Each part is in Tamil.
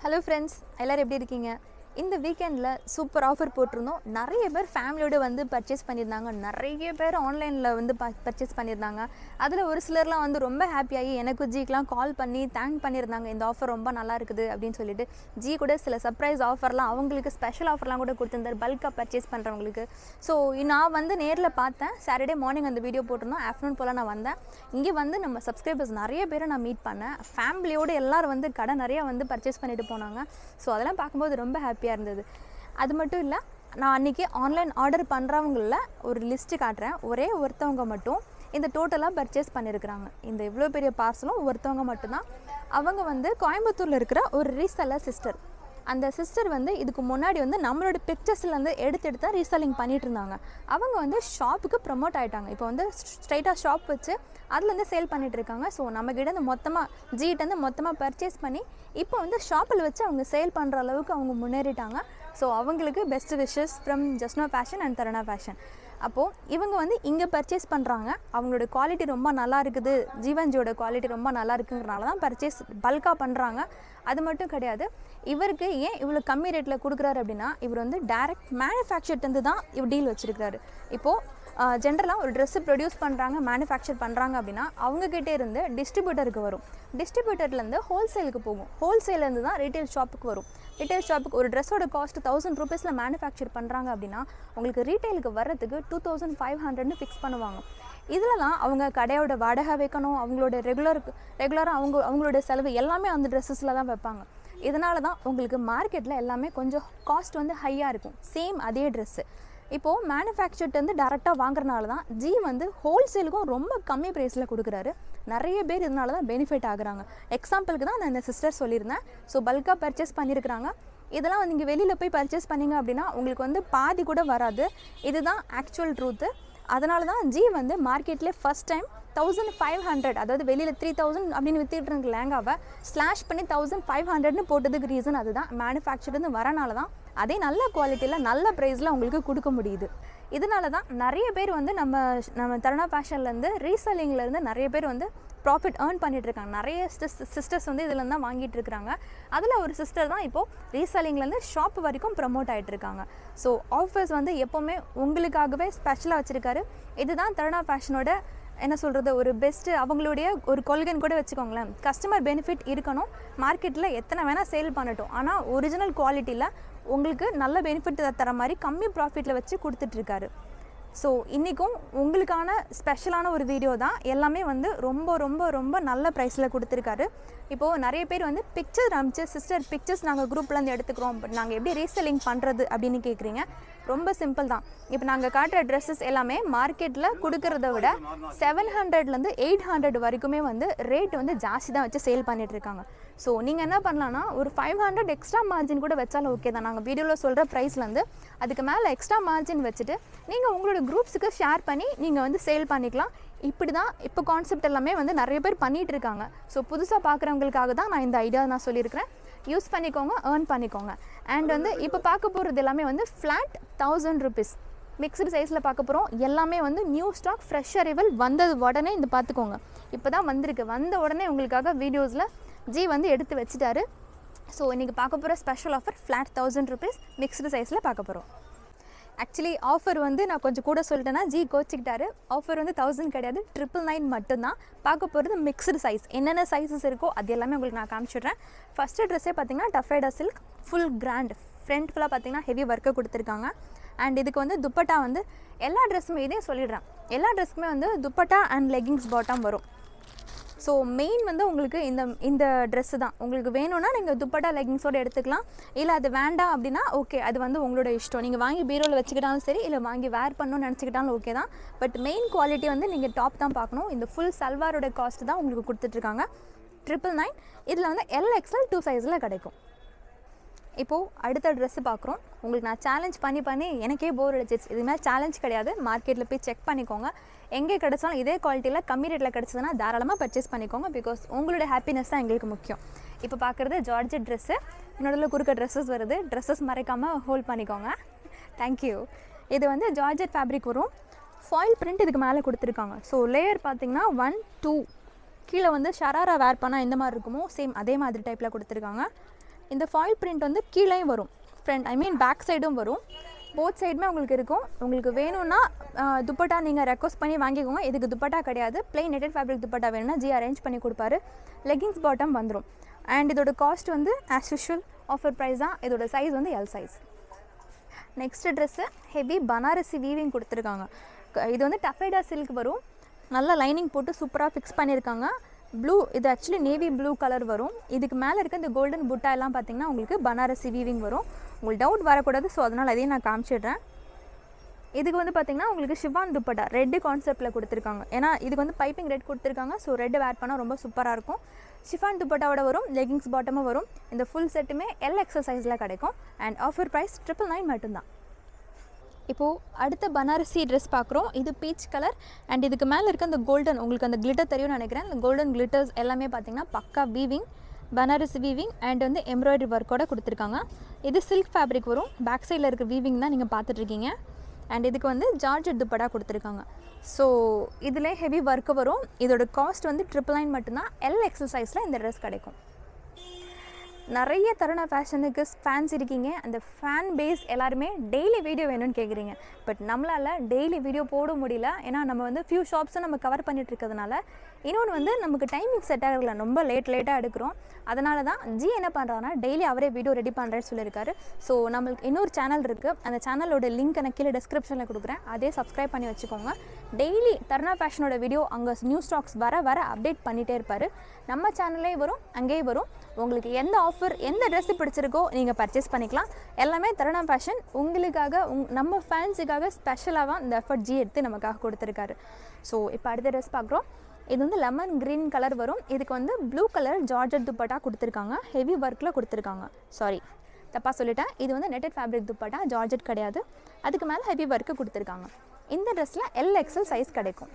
ஹலோ ஃப்ரெண்ட்ஸ் எல்லோரும் எப்படி இருக்கீங்க இந்த வீக்கெண்டில் சூப்பர் ஆஃபர் போட்டிருந்தோம் நிறைய பேர் ஃபேமிலியோடு வந்து பர்ச்சேஸ் பண்ணியிருந்தாங்க நிறைய பேர் ஆன்லைனில் வந்து ப பர்ச்சேஸ் பண்ணியிருந்தாங்க அதில் ஒரு சிலர்லாம் வந்து ரொம்ப ஹாப்பியாகி எனக்கு ஜிக்கெலாம் கால் பண்ணி தேங்க் பண்ணியிருந்தாங்க இந்த ஆஃபர் ரொம்ப நல்லா இருக்குது அப்படின்னு சொல்லிட்டு ஜி கூட சில சர்ப்ரைஸ் ஆஃபர்லாம் அவங்களுக்கு ஸ்பெஷல் ஆஃபர்லாம் கூட கொடுத்துருந்தார் பல்காக பர்ச்சேஸ் பண்ணுறவங்களுக்கு ஸோ நான் வந்து நேரில் பார்த்தேன் சாட்டர்டே மார்னிங் அந்த வீடியோ போட்டிருந்தோம் ஆஃப்டர்நூன் போல் நான் வந்தேன் இங்கே வந்து நம்ம சப்ஸ்கிரைபர்ஸ் நிறைய பேரை நான் மீட் பண்ணேன் ஃபேமிலியோடு எல்லோரும் வந்து கடை நிறையா வந்து பர்ச்சேஸ் பண்ணிட்டு போனாங்க ஸோ அதெல்லாம் பார்க்கும்போது ரொம்ப ஹாப்பியாக இருந்தது அது மட்டும் இல்லை நான் அன்றைக்கி ஆன்லைன் ஆர்டர் பண்ணுறவங்கள ஒரு லிஸ்ட்டு காட்டுறேன் ஒரே ஒருத்தவங்க மட்டும் இந்த டோட்டலாக பர்ச்சேஸ் பண்ணியிருக்கிறாங்க இந்த இவ்வளோ பெரிய பார்சலும் ஒருத்தவங்க மட்டும்தான் அவங்க வந்து கோயம்புத்தூரில் இருக்கிற ஒரு ரீசெல்லர் சிஸ்டர் அந்த சிஸ்டர் வந்து இதுக்கு முன்னாடி வந்து நம்மளோட பிக்சர்ஸ்லேருந்து எடுத்து எடுத்து தான் ரீசெல்லிங் பண்ணிட்டு இருந்தாங்க அவங்க வந்து ஷாப்புக்கு ப்ரமோட் ஆகிட்டாங்க இப்போ வந்து ஸ்ட்ரைட்டாக ஷாப் வச்சு அதுலேருந்து சேல் பண்ணிட்டு இருக்காங்க ஸோ நம்மக்கிட்ட வந்து மொத்தமாக ஜிகிட்டேருந்து மொத்தமாக பர்ச்சேஸ் பண்ணி இப்போ வந்து ஷாப்பில் வச்சு அவங்க சேல் பண்ணுற அளவுக்கு அவங்க முன்னேறிட்டாங்க ஸோ அவங்களுக்கு பெஸ்ட் விஷஸ் ஃப்ரம் ஜஸ்னோ ஃபேஷன் அண்ட் தரணா ஃபேஷன் அப்போது இவங்க வந்து இங்கே பர்ச்சேஸ் பண்ணுறாங்க அவங்களோட குவாலிட்டி ரொம்ப நல்லா இருக்குது ஜீவன்ஜியோட குவாலிட்டி ரொம்ப நல்லா இருக்குங்கிறனால தான் பர்ச்சேஸ் பல்காக பண்ணுறாங்க அது மட்டும் கிடையாது இவருக்கு ஏன் இவ்வளோ கம்மி ரேட்டில் கொடுக்குறாரு அப்படின்னா இவர் வந்து டைரக்ட் மேனுஃபேக்சர்ட்டேருந்து தான் இவர் டீல் வச்சுருக்கிறாரு இப்போது ஜென்ரலாக ஒரு ட்ரெஸ்ஸு ப்ரொடியூஸ் பண்ணுறாங்க மேனுஃபேக்சர் பண்ணுறாங்க அப்படின்னா அவங்கக்கிட்டே இருந்து டிஸ்ட்ரிபியூட்டருக்கு வரும் டிஸ்ட்ரிபியூட்டர்லேருந்து ஹோல்சேலுக்கு போகும் ஹோல்சேலேருந்து தான் ரீட்டைல் ஷாப்புக்கு வரும் ரீட்டைல் ஷாப்புக்கு ஒரு ட்ரெஸ்ஸோட காஸ்ட் தௌசண்ட் ருபீஸில் மேனுஃபேக்சர் பண்ணுறாங்க அப்படின்னா உங்களுக்கு ரீட்டைலுக்கு வர்றதுக்கு டூ தௌசண்ட் ஃபைவ் ஹண்ட்ரட்னு ஃபிக்ஸ் பண்ணுவாங்க இதில் தான் அவங்க கடையோட வாடகை வைக்கணும் அவங்களோட ரெகுலர் ரெகுலராக அவங்க அவங்களோட செலவு எல்லாமே அந்த ட்ரெஸ்ஸஸில் தான் வைப்பாங்க இதனால தான் உங்களுக்கு மார்க்கெட்டில் எல்லாமே கொஞ்சம் காஸ்ட் வந்து ஹையாக இருக்கும் சேம் அதே ட்ரெஸ்ஸு இப்போது மேனுஃபேக்சர்ட்டேருந்து டேரெக்டாக வாங்குறனால தான் ஜி வந்து ஹோல்சேலுக்கும் ரொம்ப கம்மி ப்ரைஸில் கொடுக்குறாரு நிறைய பேர் இதனால தான் பெனிஃபிட் ஆகுறாங்க எக்ஸாம்பிளுக்கு தான் நான் இந்த சிஸ்டர் சொல்லியிருந்தேன் ஸோ பல்காக பர்ச்சேஸ் பண்ணியிருக்கிறாங்க இதெல்லாம் நீங்கள் வெளியில் போய் பர்ச்சேஸ் பண்ணிங்க அப்படின்னா உங்களுக்கு வந்து பாதி கூட வராது இதுதான் ஆக்சுவல் ட்ரூத்து அதனால தான் ஜி வந்து மார்க்கெட்லேயே first time thousand five hundred அதாவது வெளியில் த்ரீ தௌசண்ட் அப்படின்னு வித்துட்டு இருக்க லேங்காவை ஸ்லாஷ் பண்ணி தௌசண்ட் ஃபைவ் ஹண்ட்ரட்னு போட்டதுக்கு ரீசன் அதுதான் மேனுஃபேக்சர்லேருந்து வரனால தான் அதே நல்ல குவாலிட்டியில் நல்ல ப்ரைஸில் உங்களுக்கு கொடுக்க முடியுது இதனால தான் நிறைய பேர் வந்து நம்ம நம்ம தருணா ஃபேஷன்லேருந்து ரீசெல்லிங்லேருந்து நிறைய பேர் வந்து ப்ராஃபிட் ஏர்ன் பண்ணிட்டு இருக்காங்க நிறைய சிஸ்டர்ஸ் வந்து இதில் தான் வாங்கிட்டு இருக்கிறாங்க அதில் ஒரு சிஸ்டர் தான் இப்போது ரீசெல்லிங்லேருந்து ஷாப் வரைக்கும் ப்ரமோட் ஆகிட்டு இருக்காங்க ஸோ ஆஃபர்ஸ் வந்து எப்போவுமே உங்களுக்காகவே ஸ்பெஷலாக வச்சுருக்காரு இதுதான் தருணா ஃபேஷனோட என்ன சொல்கிறது ஒரு பெஸ்ட்டு அவங்களுடைய ஒரு கொள்கைன்னு கூட வச்சுக்கோங்களேன் கஸ்டமர் பெனிஃபிட் இருக்கணும் மார்க்கெட்டில் எத்தனை வேணால் சேல் பண்ணட்டும் ஆனால் ஒரிஜினல் குவாலிட்டியில் உங்களுக்கு நல்ல பெனிஃபிட் தர மாதிரி கம்மி ப்ராஃபிட்டில் வச்சு கொடுத்துட்ருக்காரு ஸோ இன்றைக்கும் உங்களுக்கான ஸ்பெஷலான ஒரு வீடியோ தான் எல்லாமே வந்து ரொம்ப ரொம்ப ரொம்ப நல்ல ப்ரைஸில் கொடுத்துருக்காரு இப்போது நிறைய பேர் வந்து பிக்சர் அமிச்சு சிஸ்டர் பிக்சர்ஸ் நாங்கள் குரூப்லேருந்து எடுத்துக்கிறோம் பட் நாங்கள் எப்படி ரீசெல்லிங் பண்ணுறது அப்படின்னு கேட்குறீங்க ரொம்ப சிம்பிள் தான் இப்போ நாங்கள் காட்டுற ட்ரெஸ்ஸஸ் எல்லாமே மார்க்கெட்டில் கொடுக்கறத விட செவன் ஹண்ட்ரட்லேருந்து எயிட் ஹண்ட்ரட் வரைக்குமே வந்து ரேட் வந்து ஜாஸ்தி தான் வச்சு சேல் பண்ணிகிட்ருக்காங்க ஸோ நீங்கள் என்ன பண்ணலான்னா ஒரு ஃபைவ் ஹண்ட்ரட் எக்ஸ்ட்ரா மார்ஜின் கூட வச்சாலும் ஓகே தான் நாங்கள் வீடியோவில் சொல்கிற ப்ரைஸ்லேருந்து அதுக்கு மேலே எக்ஸ்ட்ரா மார்ஜின் வச்சுட்டு நீங்கள் உங்களோட குரூப்ஸுக்கு ஷேர் பண்ணி நீங்கள் வந்து சேல் பண்ணிக்கலாம் இப்படி தான் இப்போ கான்செப்ட் எல்லாமே வந்து நிறைய பேர் பண்ணிகிட்டு இருக்காங்க ஸோ புதுசாக பார்க்குறவங்களுக்காக தான் நான் இந்த ஐடியா நான் சொல்லியிருக்கிறேன் யூஸ் பண்ணிக்கோங்க ஏர்ன் பண்ணிக்கோங்க அண்ட் வந்து இப்போ பார்க்க போகிறது எல்லாமே வந்து ஃப்ளாட் தௌசண்ட் ருபீஸ் மிக்ஸ்டு சைஸில் பார்க்க போகிறோம் எல்லாமே வந்து நியூ ஸ்டாக் ஃப்ரெஷ் அரைவல் வந்தது உடனே இந்த பார்த்துக்கோங்க இப்போ தான் வந்திருக்கு வந்த உடனே உங்களுக்காக வீடியோஸில் ஜி வந்து எடுத்து வச்சுட்டாரு ஸோ இன்றைக்கி பார்க்க போகிற special offer flat thousand rupees mixed சைஸில் பார்க்க போகிறோம் ஆக்சுவலி ஆஃபர் வந்து நான் கொஞ்சம் கூட சொல்லிட்டேன்னா ஜி கோச்சிக்கிட்டாரு ஆஃபர் வந்து தௌசண்ட் கிடையாது ட்ரிபிள் நைன் மட்டும்தான் பார்க்க போகிறது மிக்ஸ்டு சைஸ் என்னென்ன சைஸஸ் இருக்கோ அது எல்லாமே உங்களுக்கு நான் காமிச்சிடுறேன் ஃபஸ்ட்டு ட்ரெஸ்ஸே பார்த்தீங்கன்னா taffeta silk full grand front ஃபுல்லாக பார்த்தீங்கன்னா ஹெவி ஒர்க்கை கொடுத்துருக்காங்க அண்ட் இதுக்கு வந்து துப்பட்டா வந்து எல்லா ட்ரெஸ்ஸுமே இதே சொல்லிடுறேன் எல்லா ட்ரெஸ்க்குமே வந்து துப்பட்டா அண்ட் லெகிங்ஸ் பாட்டம் வரும் ஸோ மெயின் வந்து உங்களுக்கு இந்த இந்த ட்ரெஸ்ஸு தான் உங்களுக்கு வேணும்னா நீங்கள் துப்பட்டா லெகிங்ஸோடு எடுத்துக்கலாம் இல்லை அது வேண்டாம் அப்படின்னா ஓகே அது வந்து உங்களோட இஷ்டம் நீங்கள் வாங்கி பீரோவில் வச்சுக்கிட்டாலும் சரி இல்லை வாங்கி வேர் பண்ணணும்னு நினச்சிக்கிட்டாலும் ஓகே தான் பட் மெயின் குவாலிட்டி வந்து நீங்கள் டாப் தான் பார்க்கணும் இந்த ஃபுல் சல்வாரோட காஸ்ட் தான் உங்களுக்கு கொடுத்துட்ருக்காங்க ட்ரிபிள் நைன் இதில் வந்து எல்எக்ஸ்எல் டூ சைஸில் கிடைக்கும் இப்போது அடுத்த ட்ரெஸ்ஸு பார்க்குறோம் உங்களுக்கு நான் சேலஞ்ச் பண்ணி பண்ணி எனக்கே போர் அடிச்சிச்சு இதுமாதிரி சேலஞ்ச் கிடையாது மார்க்கெட்டில் போய் செக் பண்ணிக்கோங்க எங்கே கிடைச்சாலும் இதே குவாலிட்டியில் கம்மி ரேட்டில் கிடச்சதுன்னா தாராளமாக பர்ச்சேஸ் பண்ணிக்கோங்க பிகாஸ் உங்களோட ஹாப்பினஸ் தான் எங்களுக்கு முக்கியம் இப்போ பார்க்குறது ஜார்ஜெட் ட்ரெஸ்ஸு நடுவில் குறுக்க ட்ரெஸ்ஸஸ் வருது ட்ரெஸ்ஸஸ் மறைக்காமல் ஹோல்ட் பண்ணிக்கோங்க தேங்க்யூ இது வந்து ஜார்ஜெட் ஃபேப்ரிக் வரும் ஃபாயில் பிரிண்ட் இதுக்கு மேலே கொடுத்துருக்காங்க ஸோ லேயர் பார்த்தீங்கன்னா ஒன் டூ கீழே வந்து ஷராரா வேர் பண்ணால் எந்த மாதிரி இருக்குமோ சேம் அதே மாதிரி டைப்பில் கொடுத்துருக்காங்க இந்த ஃபாயில் பிரிண்ட் வந்து கீழேயும் வரும் ஃப்ரண்ட் ஐ மீன் பேக் சைடும் வரும் போத் சைடுமே உங்களுக்கு இருக்கும் உங்களுக்கு வேணும்னா ஆஹ், துப்பட்டா நீங்கள் ரெக்வஸ்ட் பண்ணி வாங்கிக்கோங்க இதுக்கு துப்பட்டா கிடையாது plain நெட்டட் ஃபேப்ரிக் துப்பட்டா வேணும்னா ஜி அரேஞ்ச் பண்ணி கொடுப்பாரு லெகிங்ஸ் பாட்டம் வந்துடும் அண்ட் இதோட காஸ்ட் வந்து ஆஸ் யூஷுவல் ஆஃபர் ப்ரைஸ் தான் இதோட சைஸ் வந்து L size next dress heavy Banarasi weaving கொடுத்துருக்காங்க க- இது வந்து டஃபைடா சில்க் வரும் நல்லா லைனிங் போட்டு சூப்பராக ஃபிக்ஸ் பண்ணியிருக்காங்க ப்ளூ இது ஆக்சுவலி நேவி ப்ளூ கலர் வரும் இதுக்கு மேலே இருக்க இந்த கோல்டன் புட்டா எல்லாம் பார்த்தீங்கன்னா உங்களுக்கு பனாரசி வீவிங் வரும் உங்களுக்கு டவுட் வரக்கூடாது ஸோ அதனால் அதையும் நான் காமிச்சிடுறேன் இதுக்கு வந்து பார்த்தீங்கன்னா உங்களுக்கு ஷிவான் துப்பட்டா ரெட்டு கான்செப்ட்டில் கொடுத்துருக்காங்க ஏன்னா இதுக்கு வந்து பைப்பிங் ரெட் கொடுத்துருக்காங்க ஸோ ரெட்டு வேர் பண்ணால் ரொம்ப சூப்பராக இருக்கும் ஷிஃபான் துப்பட்டாவோட வரும் லெகிங்ஸ் பாட்டமும் வரும் இந்த ஃபுல் செட்டுமே எல் எக்ஸசைஸில் கிடைக்கும் and offer price triple nine மட்டும்தான் இப்போது அடுத்த பனாரசி ட்ரெஸ் பார்க்குறோம் இது பீச் கலர் அண்ட் இதுக்கு மேலே இருக்க அந்த கோல்டன் உங்களுக்கு அந்த கிளிட்டர் தெரியும்னு நினைக்கிறேன் அந்த கோல்டன் கிளிட்டர்ஸ் எல்லாமே பார்த்தீங்கன்னா பக்கா வீவிங் பனாரசி வீவிங் அண்ட் வந்து எம்ப்ராய்டரி ஒர்க்கோட கொடுத்துருக்காங்க இது சில்க் ஃபேப்ரிக் வரும் பேக் சைடில் இருக்க வீவிங் தான் நீங்கள் பார்த்துட்ருக்கீங்க அண்ட் இதுக்கு வந்து ஜார்ஜெட் துப்படா கொடுத்துருக்காங்க ஸோ இதில் ஹெவி ஒர்க்கு வரும் இதோட காஸ்ட் வந்து ட்ரிபிள் நைன் மட்டும்தான் எல் எக்ஸசைஸில் இந்த ட்ரெஸ் கிடைக்கும் நிறைய தருண ஃபேஷனுக்கு ஃபேன்ஸ் இருக்கீங்க அந்த ஃபேன் பேஸ் எல்லாருமே டெய்லி வீடியோ வேணும்னு கேட்குறீங்க பட் நம்மளால் டெய்லி வீடியோ போட முடியல ஏன்னா நம்ம வந்து ஃபியூ ஷாப்ஸும் நம்ம கவர் பண்ணிட்டு இருக்கிறதுனால இன்னொன்று வந்து நமக்கு டைமிங் செட் ஆகல ரொம்ப லேட் லேட்டாக எடுக்கிறோம் அதனால தான் ஜி என்ன பண்ணுறாருன்னா டெய்லி அவரே வீடியோ ரெடி பண்ணுறேன்னு சொல்லியிருக்காரு ஸோ நம்மளுக்கு இன்னொரு சேனல் இருக்குது அந்த சேனலோட லிங்க் எனக்கு கீழே டிஸ்கிரிப்ஷனில் கொடுக்குறேன் அதே சப்ஸ்கிரைப் பண்ணி வச்சுக்கோங்க டெய்லி தருணா ஃபேஷனோட வீடியோ அங்கே நியூ ஸ்டாக்ஸ் வர வர அப்டேட் பண்ணிகிட்டே இருப்பார் நம்ம சேனல்லே வரும் அங்கேயே வரும் உங்களுக்கு எந்த ஆஃபர் எந்த ட்ரெஸ்ஸு பிடிச்சிருக்கோ நீங்கள் பர்ச்சேஸ் பண்ணிக்கலாம் எல்லாமே தருணா ஃபேஷன் உங்களுக்காக உங் நம்ம ஃபேன்ஸுக்காக ஸ்பெஷலாக இந்த எஃபர்ட் ஜி எடுத்து நமக்காக கொடுத்துருக்காரு ஸோ இப்போ அடுத்த ட்ரெஸ் பார்க்குறோம் இது வந்து லெமன் க்ரீன் கலர் வரும் இதுக்கு வந்து ப்ளூ கலர் ஜார்ஜட் துப்பட்டா கொடுத்துருக்காங்க ஹெவி ஒர்க்கில் கொடுத்துருக்காங்க சாரி தப்பாக சொல்லிட்டேன் இது வந்து நெட்டட் ஃபேப்ரிக் துப்பட்டா ஜார்ஜட் கிடையாது அதுக்கு மேலே ஹெவி ஒர்க்கு கொடுத்துருக்காங்க இந்த ட்ரெஸ்ஸில் எல் எக்ஸல் சைஸ் கிடைக்கும்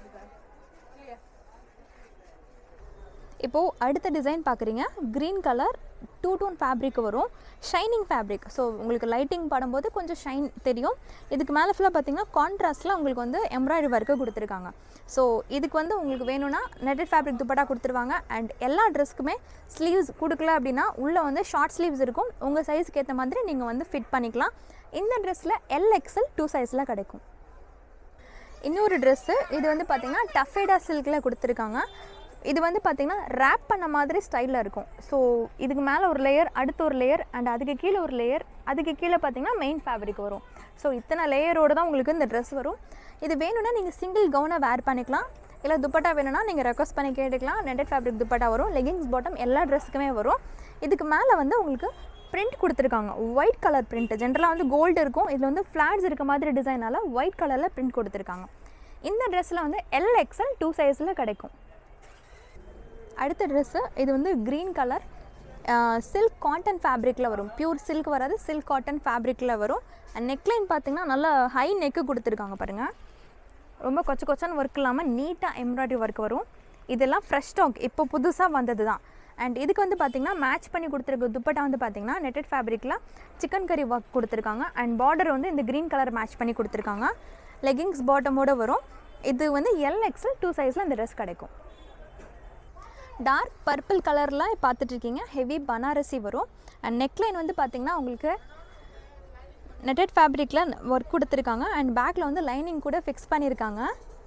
இப்போது அடுத்த டிசைன் பார்க்குறீங்க green colour two tone fabric வரும் ஷைனிங் ஃபேப்ரிக் ஸோ உங்களுக்கு லைட்டிங் படும்போது கொஞ்சம் ஷைன் தெரியும் இதுக்கு மேலே ஃபுல்லாக பார்த்தீங்கன்னா கான்ட்ராஸ்ட்டில் உங்களுக்கு வந்து எம்ப்ராய்டரி ஒர்க்கு கொடுத்துருக்காங்க ஸோ இதுக்கு வந்து உங்களுக்கு வேணும்னா நெட்டட் ஃபேப்ரிக் துப்பட்டா கொடுத்துருவாங்க அண்ட் எல்லா ட்ரெஸ்க்குமே ஸ்லீவ்ஸ் கொடுக்கல அப்படின்னா உள்ளே வந்து ஷார்ட் ஸ்லீவ்ஸ் இருக்கும் உங்கள் சைஸ்க்கு ஏற்ற மாதிரி நீங்கள் வந்து ஃபிட் பண்ணிக்கலாம் இந்த ட்ரெஸ்ஸில் எல் எக்ஸல் டூ சைஸில் கிடைக்கும் இன்னொரு ட்ரெஸ்ஸு இது வந்து பார்த்தீங்கன்னா டஃபேடா சில்கில் கொடுத்துருக்காங்க இது வந்து பார்த்தீங்கன்னா ரேப் பண்ண மாதிரி ஸ்டைலில் இருக்கும் ஸோ இதுக்கு மேலே ஒரு லேயர் அடுத்த ஒரு லேயர் அண்ட் அதுக்கு கீழே ஒரு லேயர் அதுக்கு கீழே பார்த்தீங்கன்னா மெயின் ஃபேப்ரிக் வரும் ஸோ இத்தனை லேயரோடு தான் உங்களுக்கு இந்த ட்ரெஸ் வரும் இது வேணும்னா நீங்கள் சிங்கிள் கவுனை வேர் பண்ணிக்கலாம் இல்லை துப்பட்டா வேணும்னா நீங்கள் ரெக்வஸ்ட் பண்ணி கேட்டுக்கலாம் நெட்டட் ஃபேப்ரிக் துப்பட்டா வரும் லெகிங்ஸ் பாட்டம் எல்லா ட்ரெஸ்ஸுக்குமே வரும் இதுக்கு மேலே வந்து உங்களுக்கு பிரிண்ட் கொடுத்துருக்காங்க ஒயிட் கலர் பிரிண்ட் ஜென்ரலாக வந்து கோல்டு இருக்கும் இதில் வந்து ஃப்ளாட்ஸ் இருக்க மாதிரி டிசைனால் ஒயிட் கலரில் பிரிண்ட் கொடுத்துருக்காங்க இந்த ட்ரெஸ்ஸில் வந்து எல் எக்ஸல் டூ சைஸில் கிடைக்கும் அடுத்த ட்ரெஸ்ஸு இது வந்து க்ரீன் கலர் சில்க் காட்டன் ஃபேப்ரிக்கில் வரும் பியூர் சில்க் வராது சில்க் காட்டன் ஃபேப்ரிக்கில் வரும் அண்ட் நெக்லைன் பார்த்தீங்கன்னா நல்லா ஹை நெக்கு கொடுத்துருக்காங்க பாருங்கள் ரொம்ப கொச்ச கொச்சன்னு ஒர்க் இல்லாமல் நீட்டாக எம்ப்ராய்டரி ஒர்க் வரும் இதெல்லாம் ஃப்ரெஷ் ஸ்டாக் இப்போ புதுசாக வந்தது தான் அண்ட் இதுக்கு வந்து பார்த்திங்கன்னா மேட்ச் பண்ணி கொடுத்துருக்க துப்பட்டா வந்து பார்த்திங்கன்னா நெட்டட் ஃபேப்ரிக்கில் சிக்கன் கறி ஒர்க் கொடுத்துருக்காங்க அண்ட் பார்டர் வந்து இந்த க்ரீன் கலர் மேட்ச் பண்ணி கொடுத்துருக்காங்க லெகிங்ஸ் பாட்டமோடு வரும் இது வந்து எல் எக்ஸல் டூ சைஸில் இந்த ட்ரெஸ் கிடைக்கும் டார்க் பர்பிள் கலரில் பார்த்துட்ருக்கீங்க ஹெவி பனாரசி வரும் அண்ட் நெக்லைன் வந்து பார்த்திங்கன்னா உங்களுக்கு நெட்டட் ஃபேப்ரிக்கில் ஒர்க் கொடுத்துருக்காங்க அண்ட் பேக்கில் வந்து லைனிங் கூட ஃபிக்ஸ் பண்ணியிருக்காங்க